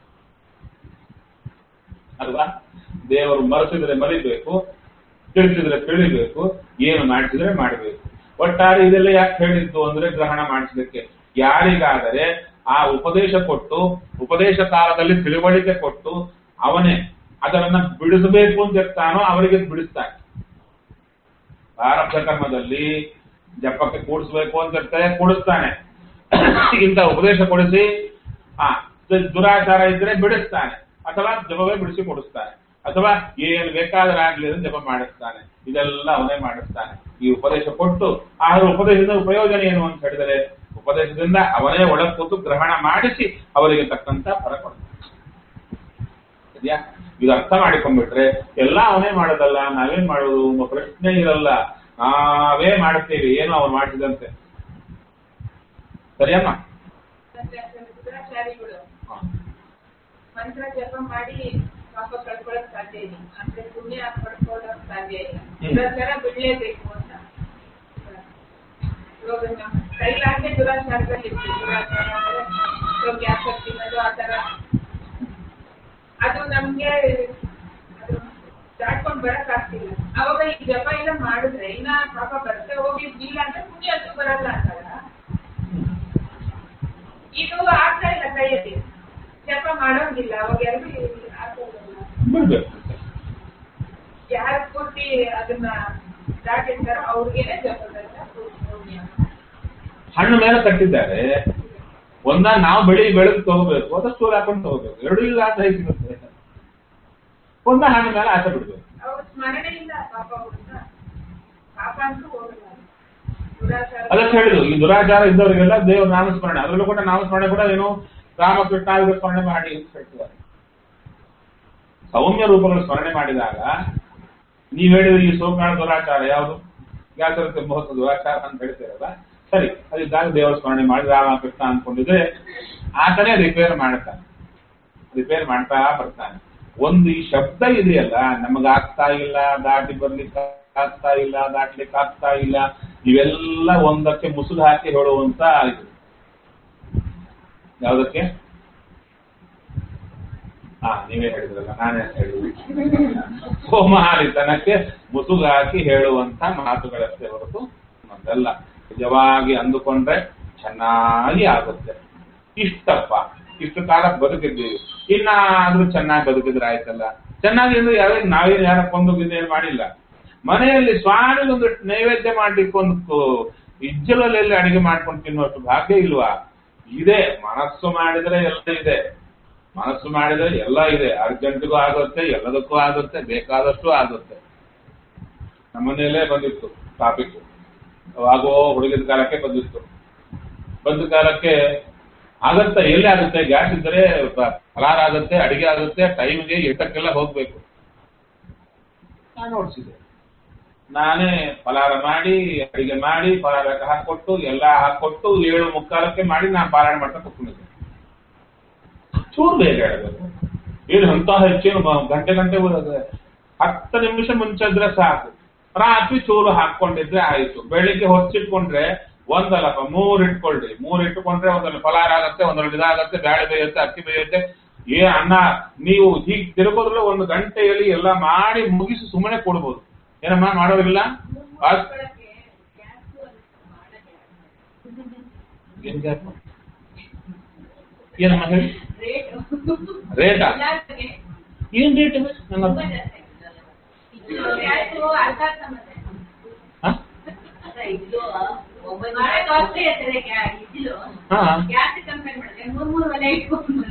ಅಲ್ವಾ ದೇವರು ಮರೆಸಿದ್ರೆ ಮರಿಬೇಕು ತಿಳಿಸಿದ್ರೆ ತಿಳಿಬೇಕು ಏನು ಮಾಡಿಸಿದ್ರೆ ಮಾಡಬೇಕು ಒಟ್ಟಾರೆ ಇದೆಲ್ಲ ಯಾಕೆ ಹೇಳಿದ್ದು ಅಂದ್ರೆ ಗ್ರಹಣ ಮಾಡಿಸಲಿಕ್ಕೆ ಯಾರಿಗಾದರೆ ಆ ಉಪದೇಶ ಕೊಟ್ಟು ಉಪದೇಶ ಕಾಲದಲ್ಲಿ ತಿಳುವಳಿಕೆ ಕೊಟ್ಟು ಅವನೇ ಅದರನ್ನ ಬಿಡಿಸಬೇಕು ಅಂತ ಇರ್ತಾನೋ ಅವರಿಗೆ ಬಿಡಿಸ್ತಾನೆ ಪ್ರಾರಬ್ಧ ಕರ್ಮದಲ್ಲಿ ಜಪಕ್ಕೆ ಕೂಡಿಸ್ಬೇಕು ಅಂತ ಇರ್ತಾರೆ ಕೂಡಿಸ್ತಾನೆ ಇಂಥ ಉಪದೇಶ ಕೊಡಿಸಿ ಆ ದು- ದುರಾಚಾರ ಇದ್ರೆ ಬಿಡಿಸ್ತಾನೆ ಅಥವಾ ಜಪವೇ ಬಿಡಿಸಿ ಕೊಡಿಸ್ತಾನೆ ಅಥವಾ ಏನು ಬೇಕಾದ್ರೆ ಆಗ್ಲಿ ಅಂತ ಜಪ ಮಾಡಿಸ್ತಾನೆ ಇದೆಲ್ಲ ಅವನೇ ಮಾಡಿಸ್ತಾನೆ ಈ ಉಪದೇಶ ಕೊಟ್ಟು ಆ ಉಪದೇಶದ ಪ್ರಯೋಜನ ಏನು ಅಂತ ಹೇಳಿದರೆ ಉಪದೇಶದಿಂದ ಅವನೇ ಒಳಗೆ ಕೂತು ಗ್ರಹಣ ಮಾಡಿಸಿ ಅವರಿಗೆ ತಕ್ಕಂತ ಫಲ ಕೊಡ್ತಾನೆ ಸರಿಯಾ ಇದು ಅರ್ಥ ಮಾಡಿಕೊಂಡ್ಬಿಟ್ರೆ ಎಲ್ಲ ಅವನೇ ಮಾಡೋದಲ್ಲ ನಾವೇನ್ ಮಾಡೋದು ಎಂಬ ಪ್ರಶ್ನೆ ಇರಲ್ಲ ನಾವೇ ಮಾಡ್ತೇವೆ ಏನು ಅವ್ನು ಮಾಡಿಸಿದಂತೆ ಸರಿಯಮ್ಮ ರುದ್ರಾಚಾರ್ಯಗಳು ಹಾ. ಮಂತ್ರ ಜಪ ಮಾಡಿ ದುರಾಚಾರ ಬಿಡ್ಲೇಬೇಕು ಅಂತ ಇವಾಗ ನಮ್ಮ ಕೈಲಾಗೆ ದುರಾಚಾರದಲ್ಲಿ ಇರ್ತೀವಿ ದುರಾಚಾರ ಅಂದ್ರೆ ಇವಾಗ ಗ್ಯಾಸ್ ತಿನ್ನೋದು ಆ ತರ ಅದು ನಮ್ಗೆ ಅದು ದಾಟ್ಕೊಂಡ್ ಬರಕ್ ಆಗ್ತಿಲ್ಲ ಅವಾಗ ಈ ಜಪ ಎಲ್ಲ ಮಾಡಿದ್ರೆ ಇನ್ನ ಪಾಪ ಬರ್ತೆ ಹೋಗಿ ಇಲ್ಲ ಅಂದ್ರೆ ಪುಣ್ಯ ಅಂತೂ ಬರಲ್ಲ ಅಂತಾರ ಇದು ಆಗ್ತಾ ಇಲ್ಲ ಕೈಯಲ್ಲಿ ಜಪ ಮಾಡೋಂಗಿಲ್ಲ ಅವಾಗ ಎಲ್ರು ಆಗ್ತಾ ಇಲ್ಲ ಬಿಡ್ಬೇಕು ಯಾರ ಪೂರ್ತಿ ಅದನ್ನ ದಾಟಿರ್ತಾರೋ ಅವ್ರಿಗೇನೆ ಜಪದಲ್ಲ ಪುಣ್ಯ ಹಣ್ಣು ಮೇಲೆ ಕಟ್ಟಿದ್ದಾರೆ ಒಂದ ನಾವು ಬೆಳಿ ಬೆಳೆದು ತಗೋಬೇಕು ಅಥವಾ ಚೂರು ಹಾಕೊಂಡು ತಗೋಬೇಕು ಎರಡು ಇಲ್ಲ ಆಸೆ ಸಿಗುತ್ತೆ ಒಂದ ಹಣ್ಣು ಮೇಲೆ ಆಸೆ ಬಿಡ್ಬೇಕು ಅವ್ರ ಸ್ಮರಣೆಯಿಂದ ಪಾಪ ಹುಡುಗ ಪಾಪ ಅಂತೂ ಹೋಗಲ್ಲ ದುರಾಚಾರ ಅದಕ್ಕೆ ಹೇಳಿದ್ರು ಈ ದುರಾಚಾರ ಇದ್ದವರಿಗೆಲ್ಲ ದೇವ್ರ ನಾಮಸ್ಮರಣೆ ಅದರಲ್ಲೂ ಕೂಡ ನಾಮಸ್ಮರಣೆ ಕೂಡ ಏನು ರಾಮಕೃಷ್ಣ ಇವ್ರ ಸ್ಮರಣೆ ಮಾಡಿ ಅಂತ ಹೇಳ್ತಿದ್ದಾರೆ ಸೌಮ್ಯ ರೂಪಗಳ ಸ್ಮರಣೆ ಮಾಡಿದಾಗ ನೀವ್ ಹೇಳಿದ್ರೆ ಈ ಸೋಮನಾಳ ದುರಾಚಾರ ಯಾವುದು ವ್ಯಾಸರತೆ ಮಹತ್ವ ದುರಾಚಾರ ಅಂತ ಹೇಳ್ತೀರಲ್ಲ ಸರಿ ಅದಿದ್ದಾಗ ದೇವರ ಸ್ಮರಣೆ ಮಾಡಿ ರಾಮಕೃಷ್ಣ ಅನ್ಕೊಂಡಿದ್ರೆ ಆತನೇ ರಿಪೇರ್ ಮಾಡ್ತಾನೆ ರಿಪೇರ್ ಮಾಡ್ತಾ ಬರ್ತಾನೆ ಒಂದು ಈ ಶಬ್ದ ಇದೆಯಲ್ಲ ನಮಗ ಆಗ್ತಾ ಇಲ್ಲ ದಾಟಿ ಬರ್ಲಿಕ್ಕೆ ಆಗ್ತಾ ಇಲ್ಲ ದಾಟ್ಲಿಕ್ಕೆ ಆಗ್ತಾ ಇಲ್ಲ ಇವೆಲ್ಲ ಒಂದಕ್ಕೆ ಮುಸುಳು ಹಾಕಿ ಹೇಳುವಂತ ಇದು ಯಾವುದಕ್ಕೆ ಹಾ ನೀವೇ ಹೇಳಿದ್ರಲ್ಲ ನಾನೇ ಹೇಳಿದ್ವಿ ಸೋಮಹಾರಿತನಕ್ಕೆ ಮುಸುಗು ಹಾಕಿ ಹೇಳುವಂತ ಮಾತುಗಳಷ್ಟೇ ಹೊರತು ಒಂದಲ್ಲ ನಿಜವಾಗಿ ಅಂದುಕೊಂಡ್ರೆ ಚೆನ್ನಾಗಿ ಆಗುತ್ತೆ ಇಷ್ಟಪ್ಪ ಇಷ್ಟು ಕಾಲ ಬದುಕಿದ್ದೀವಿ ಇನ್ನಾದ್ರೂ ಚೆನ್ನಾಗಿ ಬದುಕಿದ್ರೆ ಆಯ್ತಲ್ಲ ಚೆನ್ನಾಗಿ ಅಂದ್ರೆ ಯಾವ ನಾವೇನು ಯಾರ ಕೊಂದು ಏನ್ ಮಾಡಿಲ್ಲ ಮನೆಯಲ್ಲಿ ಸ್ವಾಮಿ ಒಂದು ನೈವೇದ್ಯ ಮಾಡ್ಲಿಕ್ಕೆ ಒಂದು ಕು- ಇಜ್ಜಲಲ್ಲಿ ಅಡಿಗೆ ಮಾಡ್ಕೊಂಡು ತಿನ್ನುವಷ್ಟು ಭಾಗ್ಯ ಇಲ್ವಾ ಇದೆ ಮನಸ್ಸು ಮಾಡಿದ್ರೆ ಎಲ್ಲ ಇದೆ ಮನಸ್ಸು ಮಾಡಿದ್ರೆ ಎಲ್ಲ ಇದೆ ಅರ್ಜೆಂಟ್ಗೂ ಆಗುತ್ತೆ ಎಲ್ಲದಕ್ಕೂ ಆಗುತ್ತೆ ಬೇಕಾದಷ್ಟು ಆಗುತ್ತೆ ನಮ್ಮನೆಯಲ್ಲೇ ಬಂದಿತ್ತು ಟಾಪಿಕ್ ಆಗೋ ಹುಡುಗಿದ ಕಾಲಕ್ಕೆ ಬಂದಿತ್ತು ಬಂದ ಕಾಲಕ್ಕೆ ಆಗತ್ತೆ ಎಲ್ಲಿ ಆಗುತ್ತೆ ಗ್ಯಾಸ್ ಇದ್ರೆ ಪ- ಫಲಾರ ಆಗುತ್ತೆ ಅಡಿಗೆ ಆಗುತ್ತೆ ಟೈಮ್ಗೆ ಎಷ್ಟಕ್ಕೆಲ್ಲ ಹೋಗ್ಬೇಕು ನಾನು ನೋಡ್ಸಿದೆ ನಾನೇ ಫಲಾರ ಮಾಡಿ ಅಡಿಗೆ ಮಾಡಿ ಫಲಾರಕ್ಕೆ ಹಾಕೊಟ್ಟು ಎಲ್ಲ ಹಾಕೊಟ್ಟು ಏಳು ಮುಕ್ಕಾಲಕ್ಕೆ ಮಾಡಿ ನಾನು ಪಾರಾಯಣ ಮಾಡ್ತಾ ಕೂತ್ಕೊಂಡಿದ್ದೆ ಚೂರು ಬೇಗ ಹೇಳಬೇಕು ಏನು ಅಂತ ಹೆಚ್ಚೇನು ಬ- ಗಂಟೆ ಗಂಟೆ ಓದೋದು ಹತ್ತು ನಿಮಿಷ ಮುಂಚೆ ಇದ್ರೆ ಸಾಕು ರಾತ್ರಿ ಚೂರು ಹಾಕೊಂಡಿದ್ರೆ ಆಯ್ತು ಬೆಳಿಗ್ಗೆ ಹೊಚ್ಚಿಟ್ಕೊಂಡ್ರೆ ಒಂದಲ್ಲಪ್ಪ ಮೂರ್ ಇಟ್ಕೊಳ್ರಿ ಮೂರ್ ಇಟ್ಕೊಂಡ್ರೆ ಒಂದಲ್ಲಿ ಫಲಾರ ಆಗತ್ತೆ ಒಂದರಲ್ಲಿ ಇದಾಗತ್ತೆ ಬ್ಯಾಳೆ ಬೇಯುತ್ತೆ ಅಕ್ಕಿ ಬೇಯುತ್ತೆ ಏ ಅನ್ನ ನೀವು ಹೀಗೆ ತಿರುಗೋದ್ರಲ್ಲ ಒಂದು ಗಂಟೆಯಲ್ಲಿ ಎಲ್ಲ ಮಾಡಿ ಮುಗಿಸಿ ಸುಮ್ಮನೆ ಕೊಡ್ಬೋದು ಏನಮ್ಮ ಮಾಡೋದಿಲ್ಲ ಅಷ್ಟ್- ಮಕ್ಕಳಕ್ಕೆ ಗ್ಯಾಸು ಅಂತ ಮಾಡಕ್ಕೆ ಏನ್ ಗ್ಯಾಪ್? ಏನಮ್ಮ ಹೇಳಿ ರೇಟು ರೇಟಾ ಎಲ್ಲಾರ್ಗೆ ಏನ್ ರೇಟ್ ನನ್ನ ತುಂಬಾ ಜಾಸ್ತಿ ಇದು ಗ್ಯಾಸು ಅರ್ಧ ಸಮಸ್ಯೆ ಬಹಳ ಕಾಸ್ಟ್ಲಿ ಇರ್ತದೆ ಗ್ಯಾ- ಇದ್ದಿಲು ಹಾ ಗ್ಯಾಸ್ ಕಂಪೇರ್ ಮಾಡಿದ್ರೆ ಮೂರ್ ಮೂರ್ ಒಲೆ ಇಟ್ಕೊಂಡು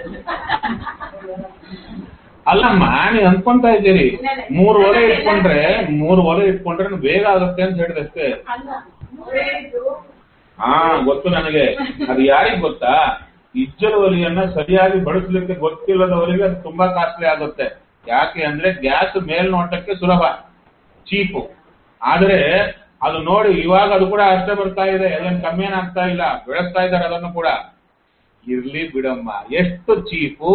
ಅಲ್ಲಮ್ಮ ನೀವು ಅನ್ಕೊಂತ ಇದ್ದೀರಿ ಮೂರು ಒಲೆ ಇಟ್ಕೊಂಡ್ರೆ ಮೂರು ಒಲೆ ಇಟ್ಕೊಂಡ್ರೆ ಬೇಗ ಆಗುತ್ತೆ ಅಂತ ಹೇಳಿದೆ ಅಷ್ಟೇ ಅಲ್ಲ ಮೂರೇ ಇದು ಹಾ ಗೊತ್ತು ನನಗೆ ಅದು ಯಾರಿಗ್ ಗೊತ್ತಾ ಇಜ್ಜಲ ಒಲೆಯನ್ನ ಸರಿಯಾಗಿ ಬಳಸಲಿಕ್ಕೆ ಗೊತ್ತಿಲ್ಲದವರಿಗೆ ಅದು ತುಂಬಾ ಕಾಸ್ಟ್ಲಿ ಆಗುತ್ತೆ ಯಾಕೆ ಅಂದ್ರೆ ಗ್ಯಾಸ್ ಮೇಲ್ನೋಟಕ್ಕೆ ಸುಲಭ ಚೀಪು ಆದ್ರೆ ಅದು ನೋಡಿ ಇವಾಗ ಅದು ಕೂಡ ಅಷ್ಟೇ ಬರ್ತಾ ಇದೆ ಅದೇನ್ ಕಮ್ಮಿ ಏನಾಗ್ತಾ ಇಲ್ಲ ಬೆಳೆಸ್ತಾ ಇದ್ದಾರೆ ಅದನ್ನು ಕೂಡ ಇರ್ಲಿ ಬಿಡಮ್ಮ ಎಷ್ಟು ಚೀಪು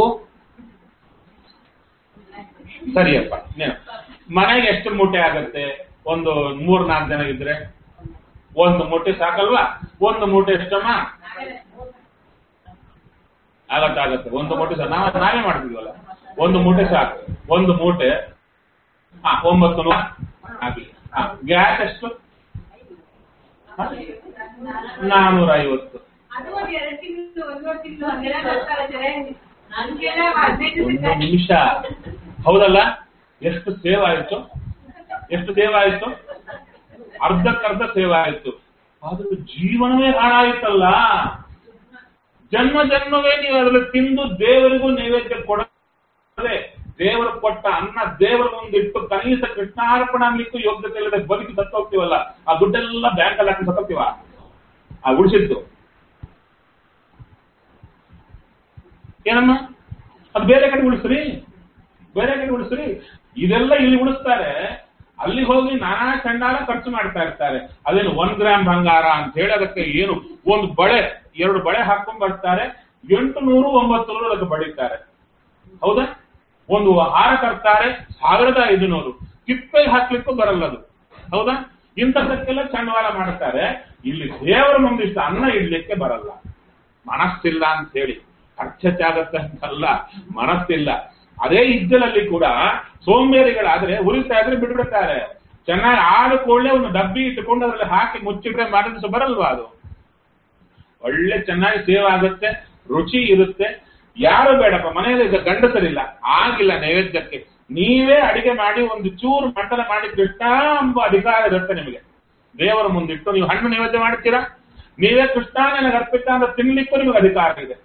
ಸರಿಯಪ್ಪ ನೀನು ಮನೆಗೆ ಎಷ್ಟು ಮೂಟೆ ಆಗತ್ತೆ ಒಂದು ಮೂರ್ ನಾಲ್ಕು ಜನ ಇದ್ರೆ ಒಂದು ಮೂಟೆ ಸಾಕಲ್ವಾ ಒಂದು ಮೂಟೆ ಎಷ್ಟಮ್ಮ ಆಗತ್ತೆ ಆಗತ್ತೆ ಒಂದು ಮೂಟೆ ಸಾಕು ನಾವು ನಾವೇ ಮಾಡ್ತಿದ್ವಲ್ಲ ಒಂದು ಮೂಟೆ ಸಾಕು ಒಂದು ಮೂಟೆ ಹಾ ಒಂಬತ್ತು ನೂರ ಆಗ್ಲಿ ಗ್ಯಾಸ್ ಎಷ್ಟು ಹ? ನಾನೂರ ಐವತ್ತು ಅದು ಒಂದ್ ಎರಡು ತಿಂಗಳು ಒಂದೂವರೆ ತಿಂಗಳು ಹಂಗೆಲ್ಲ ಬರ್ತಾ ಇದ್ದಾರೆ ನನ್ಗೆಲ್ಲ ಹದಿನೈದು ಒಂದು ದಿವಸ ನಿಮಿಷ ಹೌದಲ್ಲ ಎಷ್ಟು ಸೇವ್ ಆಯ್ತು ಎಷ್ಟು ಸೇವ್ ಆಯ್ತು ಅರ್ಧಕ್ಕರ್ಧ ಸೇವ್ ಆಯ್ತು ಆದ್ರೂ ಜೀವನವೇ ಹಾಳಾಯ್ತಲ್ಲ ಜನ್ಮ ಜನ್ಮವೇ ನೀವು ಅದ್ರಲ್ಲಿ ತಿಂದು ದೇವರಿಗೂ ನೈವೇದ್ಯ ಕೊಡದೆ ದೇವರು ಕೊಟ್ಟ ಅನ್ನ ದೇವರ ಮುಂದಿಟ್ಟು ಕನೀಸ ಕೃಷ್ಣಾರ್ಪಣ ಅನ್ಲಿಕ್ಕೂ ಯೋಗ್ಯತೆ ಇಲ್ಲದೆ ಬದುಕಿ ಸತ್ತೋಗ್ತೀವಲ್ಲ ಆ ದುಡ್ಡೆಲ್ಲ ಬ್ಯಾಂಕ್ ಅಲ್ಲಿ ಹಾಕಿ ಸತ್ತೋಗ್ತೀವ ಆ ಉಳಿಸಿದ್ದು ಏನಮ್ಮ ಅದು ಬೇರೆ ಕಡೆ ಉಳಿಸ್ರಿ ಬೇರೆ ಕಡೆ ಉಳಿಸ್ರಿ ಇದೆಲ್ಲ ಇಲ್ಲಿ ಉಳಿಸ್ತಾರೆ ಅಲ್ಲಿ ಹೋಗಿ ನಾನಾ ಚಂಡಾಲ ಖರ್ಚು ಮಾಡ್ತಾ ಇರ್ತಾರೆ ಅದೇನು ಒಂದ್ ಗ್ರಾಮ್ ಬಂಗಾರ ಅಂತ ಹೇಳಿ ಅದಕ್ಕೆ ಏನು ಒಂದು ಬಳೆ ಎರಡು ಬಳೆ ಹಾಕೊಂಡ್ ಬರ್ತಾರೆ ಎಂಟು ನೂರು ಒಂಬತ್ತು ನೂರು ಅದಕ್ಕೆ ಬಡಿತಾರೆ ಹೌದಾ ಒಂದು ಹಾರ ತರ್ತಾರೆ ಸಾವಿರದ ಐದು ನೂರು ತಿಪ್ಪೆಗೆ ಹಾಕ್ಲಿಕ್ಕೂ ಬರಲ್ಲ ಅದು ಹೌದಾ ಇಂಥದಕ್ಕೆಲ್ಲ ಚಂಡವಾಳ ಮಾಡ್ತಾರೆ ಇಲ್ಲಿ ದೇವರ ಮುಂದಿಷ್ಟ ಅನ್ನ ಇಡ್ಲಿಕ್ಕೆ ಬರಲ್ಲ ಮನಸ್ಸಿಲ್ಲ ಅಂತ ಹೇಳಿ ಅರ್ಚಚಾಗತ್ತೆ ಅಂತಲ್ಲ ಮನಸ್ಸಿಲ್ಲ ಅದೇ ಇದ್ದಲಲ್ಲಿ ಕೂಡ ಸೋಂಬೇರಿಗಳಾದ್ರೆ ಉರಿತಾ ಇದ್ರೆ ಬಿಟ್ಬಿಡ್ತಾರೆ ಚೆನ್ನಾಗಿ ಆದ ಕೂಡಲೇ ಒಂದು ಡಬ್ಬಿ ಇಟ್ಟುಕೊಂಡು ಅದರಲ್ಲಿ ಹಾಕಿ ಮುಚ್ಚಿಟ್ರೆ ಮಾರನೇ ದಿವಸ ಬರಲ್ವಾ ಅದು ಒಳ್ಳೆ ಚೆನ್ನಾಗಿ ಸೇವ್ ಆಗುತ್ತೆ ರುಚಿ ಇರುತ್ತೆ ಯಾರು ಬೇಡಪ್ಪ ಮನೆಯಲ್ಲಿ ಈಗ ಗಂಡಸರಿಲ್ಲ ಆಗಿಲ್ಲ ನೈವೇದ್ಯಕ್ಕೆ ನೀವೇ ಅಡಿಗೆ ಮಾಡಿ ಒಂದು ಚೂರು ಮಂಡಲ ಮಾಡಿ ಕೃಷ್ಣ ಎಂಬ ಅಧಿಕಾರ ಇರುತ್ತೆ ನಿಮಗೆ ದೇವರ ಮುಂದಿಟ್ಟು ನೀವು ಹಣ್ಣು ನೈವೇದ್ಯ ಮಾಡ್ತೀರಾ ನೀವೇ ಕೃಷ್ಣ ನನಗೆ ಅರ್ಪಿತ ಅಂತ ತಿನ್ಲಿಕ್ಕೂ ನಿಮಗೆ ಅಧಿಕಾರ ಇದೆ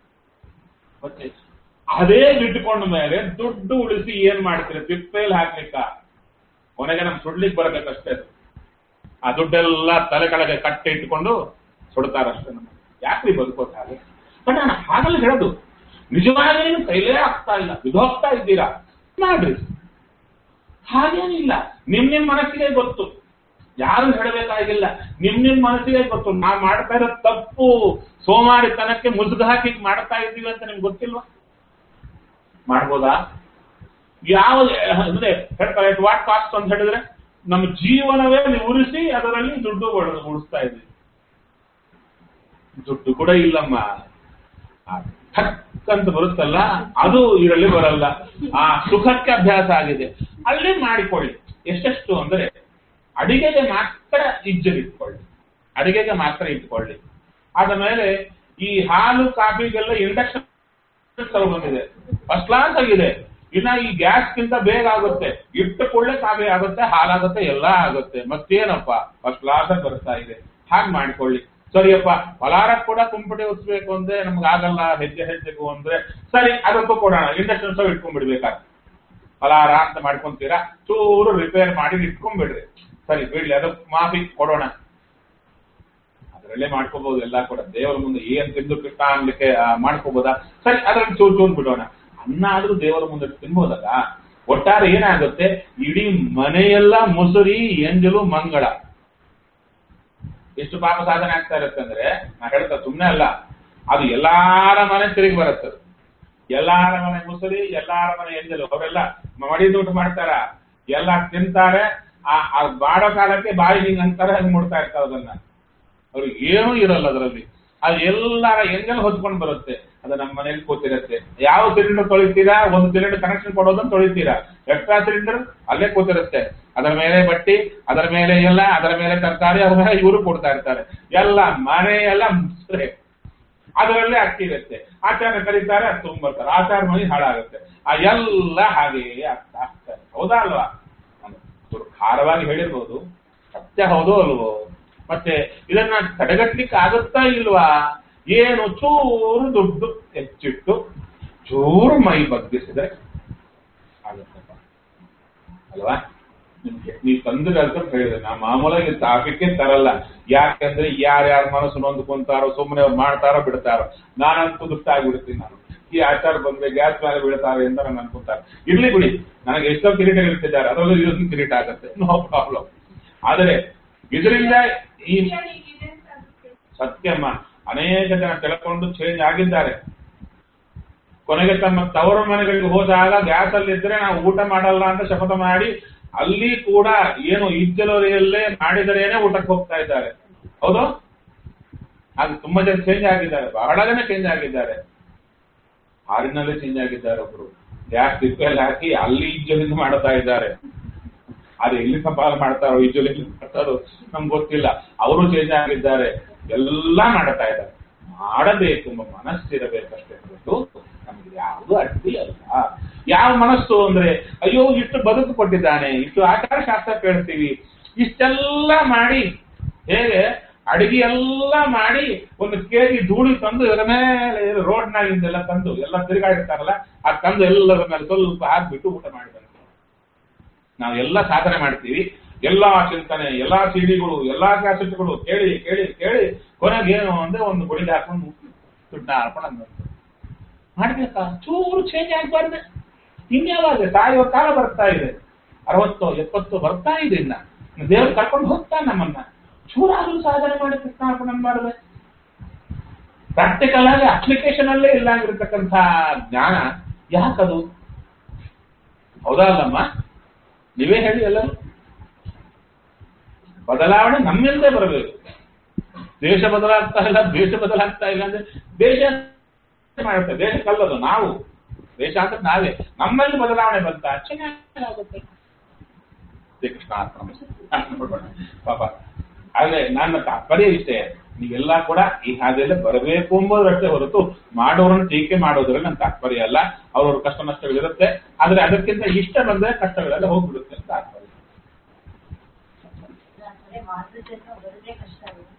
ಮತ್ತೆ ಅದೇ ಬಿಟ್ಟುಕೊಂಡ ಮೇಲೆ ದುಡ್ಡು ಉಳಿಸಿ ಏನ್ ಮಾಡ್ತೀರಿ ತಿಪ್ಪೇಲಿ ಹಾಕ್ಲಿಕ್ಕ ಕೊನೆಗೆ ನಮ್ ಸುಡ್ಲಿಕ್ಕೆ ಬರಬೇಕಷ್ಟೇ ಅದು. ಆ ದುಡ್ಡೆಲ್ಲ ತಲೆ ಕೆಳಗೆ ಕಟ್ಟೆ ಇಟ್ಕೊಂಡು ಸುಡ್ತಾರಷ್ಟೇ ನಮ್ಮ ಯಾಕ್ರಿ ಬದುಕೋದು ಹಾಗೆ ಬಟ್ ನಾನು ಹಾಗಲ್ಲ ಹೇಳೋದು ನಿಜವಾಗಿ ನೀವು ಕೈಲೇ ಆಗ್ತಾ ಇಲ್ಲ ಹೋಗ್ತಾ ಇದ್ದೀರಾ ಮಾಡ್ರಿ ಹಾಗೇನಿಲ್ಲ ನಿಮ್ ನಿಮ್ ಮನಸ್ಸಿಗೆ ಗೊತ್ತು ಯಾರು ಹೇಳಬೇಕಾಗಿಲ್ಲ ನಿಮ್ ನಿಮ್ ಮನಸ್ಸಿಗೆ ಗೊತ್ತು ನಾವ್ ಮಾಡ್ತಾ ಇರೋ ತಪ್ಪು ಸೋಮಾರಿತನಕ್ಕೆ ಮುಸುಗು ಹಾಕಿ ಮಾಡ್ತಾ ಇದ್ದೀವಿ ಅಂತ ನಿಮ್ಗೆ ಗೊತ್ತಿಲ್ವಾ ಮಾಡ್ಬೋದಾ ಯಾವ ಅಂದ್ರೆ ಹೇಳ್ತಾರೆ ವಾಟ್ ಕಾಸ್ಟ್ ಅಂತ ಹೇಳಿದ್ರೆ ನಮ್ಮ ಜೀವನವೇ ನೀವು ಉರಿಸಿ ಅದರಲ್ಲಿ ದುಡ್ಡು ಒಳ- ಉಳಿಸ್ತಾ ಇದ್ದೀವಿ ದುಡ್ಡು ಕೂಡ ಇಲ್ಲಮ್ಮ ಆ ಠಕ್ ಅಂತ ಬರುತ್ತಲ್ಲ ಅದು ಇದರಲ್ಲಿ ಬರಲ್ಲ ಆ ಸುಖಕ್ಕೆ ಅಭ್ಯಾಸ ಆಗಿದೆ ಅಲ್ಲೇ ಮಾಡಿಕೊಳ್ಳಿ ಎಷ್ಟೆಷ್ಟು ಅಂದ್ರೆ ಅಡಿಗೆಗೆ ಮಾತ್ರ ಇಜ್ಜಲಿಟ್ಕೊಳ್ಳಿ ಅಡಿಗೆಗೆ ಮಾತ್ರ ಇಟ್ಕೊಳ್ಳಿ ಆದ ಮೇಲೆ ಈ ಹಾಲು ಕಾಫಿಗೆಲ್ಲ ಇಂಡಕ್ಷನ್ ಸ್ಟವ್ ಬಂದಿದೆ ಫಸ್ಟ್ ಕ್ಲಾಸ್ ಆಗಿದೆ ಇನ್ನ ಈ ಗ್ಯಾಸ್ ಗಿಂತ ಬೇಗ ಆಗುತ್ತೆ ಇಟ್ಟು ಕೊಳ್ಳೆ ಕಾಫಿ ಆಗುತ್ತೆ ಹಾಲಾಗುತ್ತೆ ಎಲ್ಲ ಆಗುತ್ತೆ ಮತ್ತೇನಪ್ಪ ಫಸ್ಟ್ ಕ್ಲಾಸ್ ಆಗಿ ಬರ್ತಾ ಇದೆ ಹಾಗೆ ಮಾಡಿಕೊಳ್ಳಿ ಸರಿಯಪ್ಪ ಫಲಾರಕ್ಕೆ ಕೂಡ ಕುಂಪಟಿ ಉತ್ಸ್ಬೇಕು ಅಂದ್ರೆ ನಮ್ಗೆ ಆಗಲ್ಲ ಹೆಜ್ಜೆ ಹೆಜ್ಜೆಗೂ ಅಂದ್ರೆ ಸರಿ ಅದಕ್ಕೂ ಕೊಡೋಣ ಇಂಡಕ್ಷನ್ ಸ್ಟವ್ ಇಟ್ಕೊಂಡ್ಬಿಡ್ಬೇಕಾಗ ಫಲಾರ ಅಂತ ಮಾಡ್ಕೊಂತೀರಾ ಚೂರು ರಿಪೇರ್ ಮಾಡಿ ಇಟ್ಕೊಂಡ್ಬಿಡ್ರಿ ಸರಿ ಬಿಡ್ಲಿ ಅದಕ್ಕೆ ಮಾಫಿ ಕೊಡೋಣ ಅದರಲ್ಲೇ ಮಾಡ್ಕೋಬಹುದು ಎಲ್ಲ ಕೂಡ ದೇವರ ಮುಂದೆ ಏನ್ ತಿಂದು ಕೃಷ್ಣ ಅನ್ಲಿಕ್ಕೆ ಆ, ಮಾಡ್ಕೋಬೋದಾ ಸರಿ ಅದ್ರಲ್ಲಿ ಚೂರು ಚೂರು ಬಿಡೋಣ ಅನ್ನ ಆದ್ರೂ ದೇವರ ಮುಂದೆ ತಿನ್ಬೋದಲ್ಲ ಒಟ್ಟಾರೆ ಏನಾಗುತ್ತೆ ಇಡೀ ಮನೆಯೆಲ್ಲ ಮುಸುರಿ ಎಂಜಲು ಮಂಗಳ ಎಷ್ಟು ಪಾಪ ಸಾಧನೆ ಆಗ್ತಾ ಇರುತ್ತೆ ಅಂದ್ರೆ ನಾ ಹೇಳ್ತಾ ಸುಮ್ನೆ ಅಲ್ಲ ಅದು ಎಲ್ಲಾರ ಮನೆ ತಿರುಗಿ ಬರುತ್ತೆ ಅದು. ಎಲ್ಲಾರ ಮನೆ ಮುಸುರಿ ಎಲ್ಲಾರ ಮನೆ ಎಂಜಲು ಅವರೆಲ್ಲ ಮಡಿದು ಊಟ ಮಾಡ್ತಾರ ಎಲ್ಲ ತಿಂತಾರೆ ಆ ಆ ಬಾಡೋ ಕಾಲಕ್ಕೆ ಬಾಯಿ ಹಿಂಗ್ ಅಂತಾರೆ ಹಂಗ್ ಮುಡ್ತಾ ಇರ್ತಾರ ಅದನ್ನ ಅವ್ರಿಗೆ ಏನೂ ಇರಲ್ಲ ಅದರಲ್ಲಿ ಅದು ಎಲ್ಲಾರ ಎಂಜಲ್ ಹೊತ್ಕೊಂಡು ಬರುತ್ತೆ ಅದು ನಮ್ಮ ಮನೇಲಿ ಕೂತಿರುತ್ತೆ ಯಾವ ಸಿಲಿಂಡರ್ ತೊಳಿತೀರಾ ಒಂದು ಸಿಲಿಂಡರ್ ಕನೆಕ್ಷನ್ ಕೊಡೋದನ್ನ ತೊಳಿತೀರಾ ಎಕ್ಸ್ಟ್ರಾ ಸಿಲಿಂಡರ್ ಅಲ್ಲೇ ಕೂತಿರುತ್ತೆ ಅದರ ಮೇಲೆ ಬಟ್ಟಿ ಅದರ ಮೇಲೆ ಎಲ್ಲ ಅದರ ಮೇಲೆ ತರಕಾರಿ ಅದರ ಮೇಲೆ ಇವರು ಕೊಡ್ತಾ ಇರ್ತಾರೆ ಎಲ್ಲ ಮನೆ ಎಲ್ಲ ಮುಸ್ರೆ ಅದರಲ್ಲೇ ಅಕ್ಕಿ ಇರುತ್ತೆ ಆಚಾರ ಕರೀತಾರೆ ಅದು ತುಂಬಿರ್ತಾರೆ ಆಚಾರ ಮನೆ ಹಾಳಾಗುತ್ತೆ ಆ ಎಲ್ಲ ಹಾಗೆಯೇ ಆಗ್ತಾ ಆಗ್ತಾರೆ ಹೌದಾ ಅಲ್ವಾ ನಾನು ಚೂರು ಖಾರವಾಗಿ ಹೇಳಿರ್ಬೋದು ಸತ್ಯ ಹೌದೋ ಅಲ್ವೋ ಮತ್ತೆ ಇದನ್ನ ತಡೆಗಟ್ಲಿಕ್ಕೆ ಆಗುತ್ತಾ ಇಲ್ವಾ ಏನು ಚೂರು ದುಡ್ಡು ಹೆಚ್ಚಿಟ್ಟು ಚೂರು ಮೈ ಬಗ್ಗಿಸಿದ್ರೆ ಆಗುತ್ತಪ್ಪ ಅಲ್ವಾ ನಿಮ್ಗೆ ನೀವು ತಂದ್ರೆ ಅಂತ ಹೇಳಿದ್ರೆ ನಾ ಮಾಮೂಲಾಗಿ ತಾಪಕ್ಕೆ ತರಲ್ಲ ಯಾಕಂದ್ರೆ ಯಾರ್ಯಾರ ಮನಸ್ಸು ನೊಂದ್ಕೊಂತಾರೋ ಸುಮ್ಮನೆ ಅವ್ರು ಮಾಡ್ತಾರೋ ಬಿಡ್ತಾರೋ ನಾನಂತೂ ದುಷ್ಟ ಆಗಿಬಿಡ್ತೀನಿ ನಾನು ಈ ಆಚಾರ ಬಂದ್ರೆ ಗ್ಯಾಸ್ ಮೇಲೆ ಬೀಳ್ತಾರೆ ಅಂತ ನಾನು ಅನ್ಕೊಂತಾರೆ ಇರ್ಲಿ ಬಿಡಿ ನನಗೆ ಎಷ್ಟೋ ಕಿರೀಟ ಇರ್ತಿದ್ದಾರೆ ಅದರಲ್ಲೂ ಇದೊಂದು ಕಿರೀಟ ಆಗುತ್ತೆ ನೋ ಪ್ರಾಬ್ಲಮ್ ಆದರೆ ಇದರಿಂದ ಈ ಹೀಗಿದೆ ಅಂತ ಅದಕ್ಕೆ ಸತ್ಯಮ್ಮ ಅನೇಕ ಜನ ತಿಳ್ಕೊಂಡು ಚೇಂಜ್ ಆಗಿದ್ದಾರೆ ಕೊನೆಗೆ ತಮ್ಮ ತವರು ಮನೆಗಳಿಗೆ ಹೋದಾಗ ಗ್ಯಾಸ್ ಅಲ್ಲಿ ಇದ್ರೆ ನಾವು ಊಟ ಮಾಡಲ್ಲ ಅಂತ ಶಪಥ ಮಾಡಿ ಅಲ್ಲಿ ಕೂಡ ಏನು ಇಜ್ಜಲೊರೆಯಲ್ಲೇ ಮಾಡಿದರೇನೆ ಊಟಕ್ಕೆ ಹೋಗ್ತಾ ಇದ್ದಾರೆ ಹೌದು ಅದು ತುಂಬಾ ಜನ ಚೇಂಜ್ ಆಗಿದ್ದಾರೆ ಬಹಳ ಜನ ಚೇಂಜ್ ಆಗಿದ್ದಾರೆ ಹಾರಿನಲ್ಲೇ ಚೇಂಜ್ ಆಗಿದ್ದಾರೆ ಒಬ್ರು ಗ್ಯಾಸ್ ತಿಪ್ಪೆಯಲ್ಲಿ ಹಾಕಿ ಅಲ್ಲಿ ಇಜ್ಜಲಿಂದ ಮಾಡ್ತಾ ಇದ್ದಾರೆ ಅದು ಎಲ್ಲಿ ಸಪಾಲು ಮಾಡ್ತಾರೋ ಇಜ್ಜಲು ಎಲ್ಲಿ ಮಾಡ್ತಾರೋ ನಮ್ಗೆ ಗೊತ್ತಿಲ್ಲ ಅವರು ಚೇಂಜ್ ಆಗಿದ್ದಾರೆ ಎಲ್ಲ ಮಾಡ್ತಾ ಇದ್ದಾರೆ ಮಾಡಬೇಕು ಎಂಬ ಮನಸ್ಸಿರಬೇಕಷ್ಟೇ ಹೊರತು ನಮ್ಗೆ ಯಾವುದು ಅಡ್ಡಿ ಅಲ್ಲ ಯಾವ ಮನಸ್ಸು ಅಂದ್ರೆ ಅಯ್ಯೋ ಇಷ್ಟು ಬದುಕು ಕೊಟ್ಟಿದ್ದಾನೆ ಇಷ್ಟು ಆಚಾರ ಶಾಸ್ತ್ರ ಕೇಳ್ತೀವಿ ಇಷ್ಟೆಲ್ಲ ಮಾಡಿ ಹೇಗೆ ಅಡಿಗೆ ಎಲ್ಲ ಮಾಡಿ ಒಂದು ಕೆಜಿ ಧೂಳಿ ತಂದು ಇದರ ಮೇಲೆ ರೋಡ್ನಾಗಿಂದೆಲ್ಲ ತಂದು ಎಲ್ಲ ತಿರುಗಾಡಿರ್ತಾರಲ್ಲ ಆ ತಂದು ಎಲ್ಲರ ಮೇಲೆ ಸ್ವಲ್ಪ ಹಾಕ್ಬಿಟ್ಟು ಊಟ ಮಾಡಿದ್ದಾರೆ ನಾವು ಎಲ್ಲ ಸಾಧನೆ ಮಾಡ್ತೀವಿ ಎಲ್ಲಾ ಚಿಂತನೆ ಎಲ್ಲಾ ಸಿಡಿಗಳು ಎಲ್ಲಾ ಕ್ಯಾಸೆಟ್ಗಳು ಕೇಳಿ ಕೇಳಿ ಕೇಳಿ ಕೊನೆಗೆ ಏನು ಅಂದ್ರೆ ಒಂದು ಗುಡಿಗೆ ಹಾಕೊಂಡು ದುಡ್ಡ ಅರ್ಪಣ ಮಾಡ್ಬೇಕಾ ಚೂರು ಚೇಂಜ್ ಆಗ್ಬಾರ್ದು ಇನ್ಯಾವಾಗ ಸಾಯುವ ಕಾಲ ಬರ್ತಾ ಇದೆ ಅರವತ್ತು ಎಪ್ಪತ್ತು ಬರ್ತಾ ಇದೆ ಇನ್ನ ದೇವ್ರು ಕರ್ಕೊಂಡು ಹೋಗ್ತಾನೆ ನಮ್ಮನ್ನ ಚೂರಾದ್ರೂ ಸಾಧನೆ ಮಾಡಿ ಕೃಷ್ಣಾರ್ಪಣೆ ಮಾಡಬೇಕು ಪ್ರಾಕ್ಟಿಕಲ್ ಆಗಿ ಅಪ್ಲಿಕೇಶನ್ ಅಲ್ಲೇ ಇಲ್ಲ ಆಗಿರ್ತಕ್ಕಂಥ ಜ್ಞಾನ ಯಾಕದು ಹೌದಾ ಅಲ್ಲಮ್ಮ ನೀವೇ ಹೇಳಿ ಎಲ್ಲರೂ ಬದಲಾವಣೆ ನಮ್ಮಿಂದೇ ಬರಬೇಕು ದೇಶ ಬದಲಾಗ್ತಾ ಇಲ್ಲ ದೇಶ ಬದಲಾಗ್ತಾ ಇಲ್ಲ ಅಂದ್ರೆ ದೇಶ ಮಾಡುತ್ತೆ ದೇಶ ಕಲ್ಲದು ನಾವು ದೇಶ ಅಂದ್ರೆ ನಾವೇ ನಮ್ಮಲ್ಲಿ ಬದಲಾವಣೆ ಬಂತ ಚೆನ್ನಾಗುತ್ತೆ ಶ್ರೀಕೃಷ್ಣ ಅರ್ಪಣ ಪಾಪ ಆದ್ರೆ ನನ್ನ ತಾತ್ಪರ್ಯ ಇಷ್ಟೇ ನೀವೆಲ್ಲ ಕೂಡ ಈ ಹಾದಿಯಲ್ಲಿ ಬರಬೇಕು ಎಂಬುದರಷ್ಟೇ ಹೊರತು ಮಾಡೋರನ್ನು ಟೀಕೆ ಮಾಡೋದ್ರಲ್ಲಿ ನನ್ನ ತಾತ್ಪರ್ಯ ಅಲ್ಲ ಅವ್ರವ್ರ ಕಷ್ಟ ನಷ್ಟಗಳಿರುತ್ತೆ ಆದ್ರೆ ಅದಕ್ಕಿಂತ ಇಷ್ಟ ಬಂದ್ರೆ ಕಷ್ಟಗಳೆಲ್ಲ ಹೋಗ್ಬಿಡುತ್ತೆ ಅಂತ ತಾತ್ಪರ್ಯ ಮಾತೃ ಜನ್ಮ ಬರೋದೇ ಕಷ್ಟ ಆಗುತ್ತೆ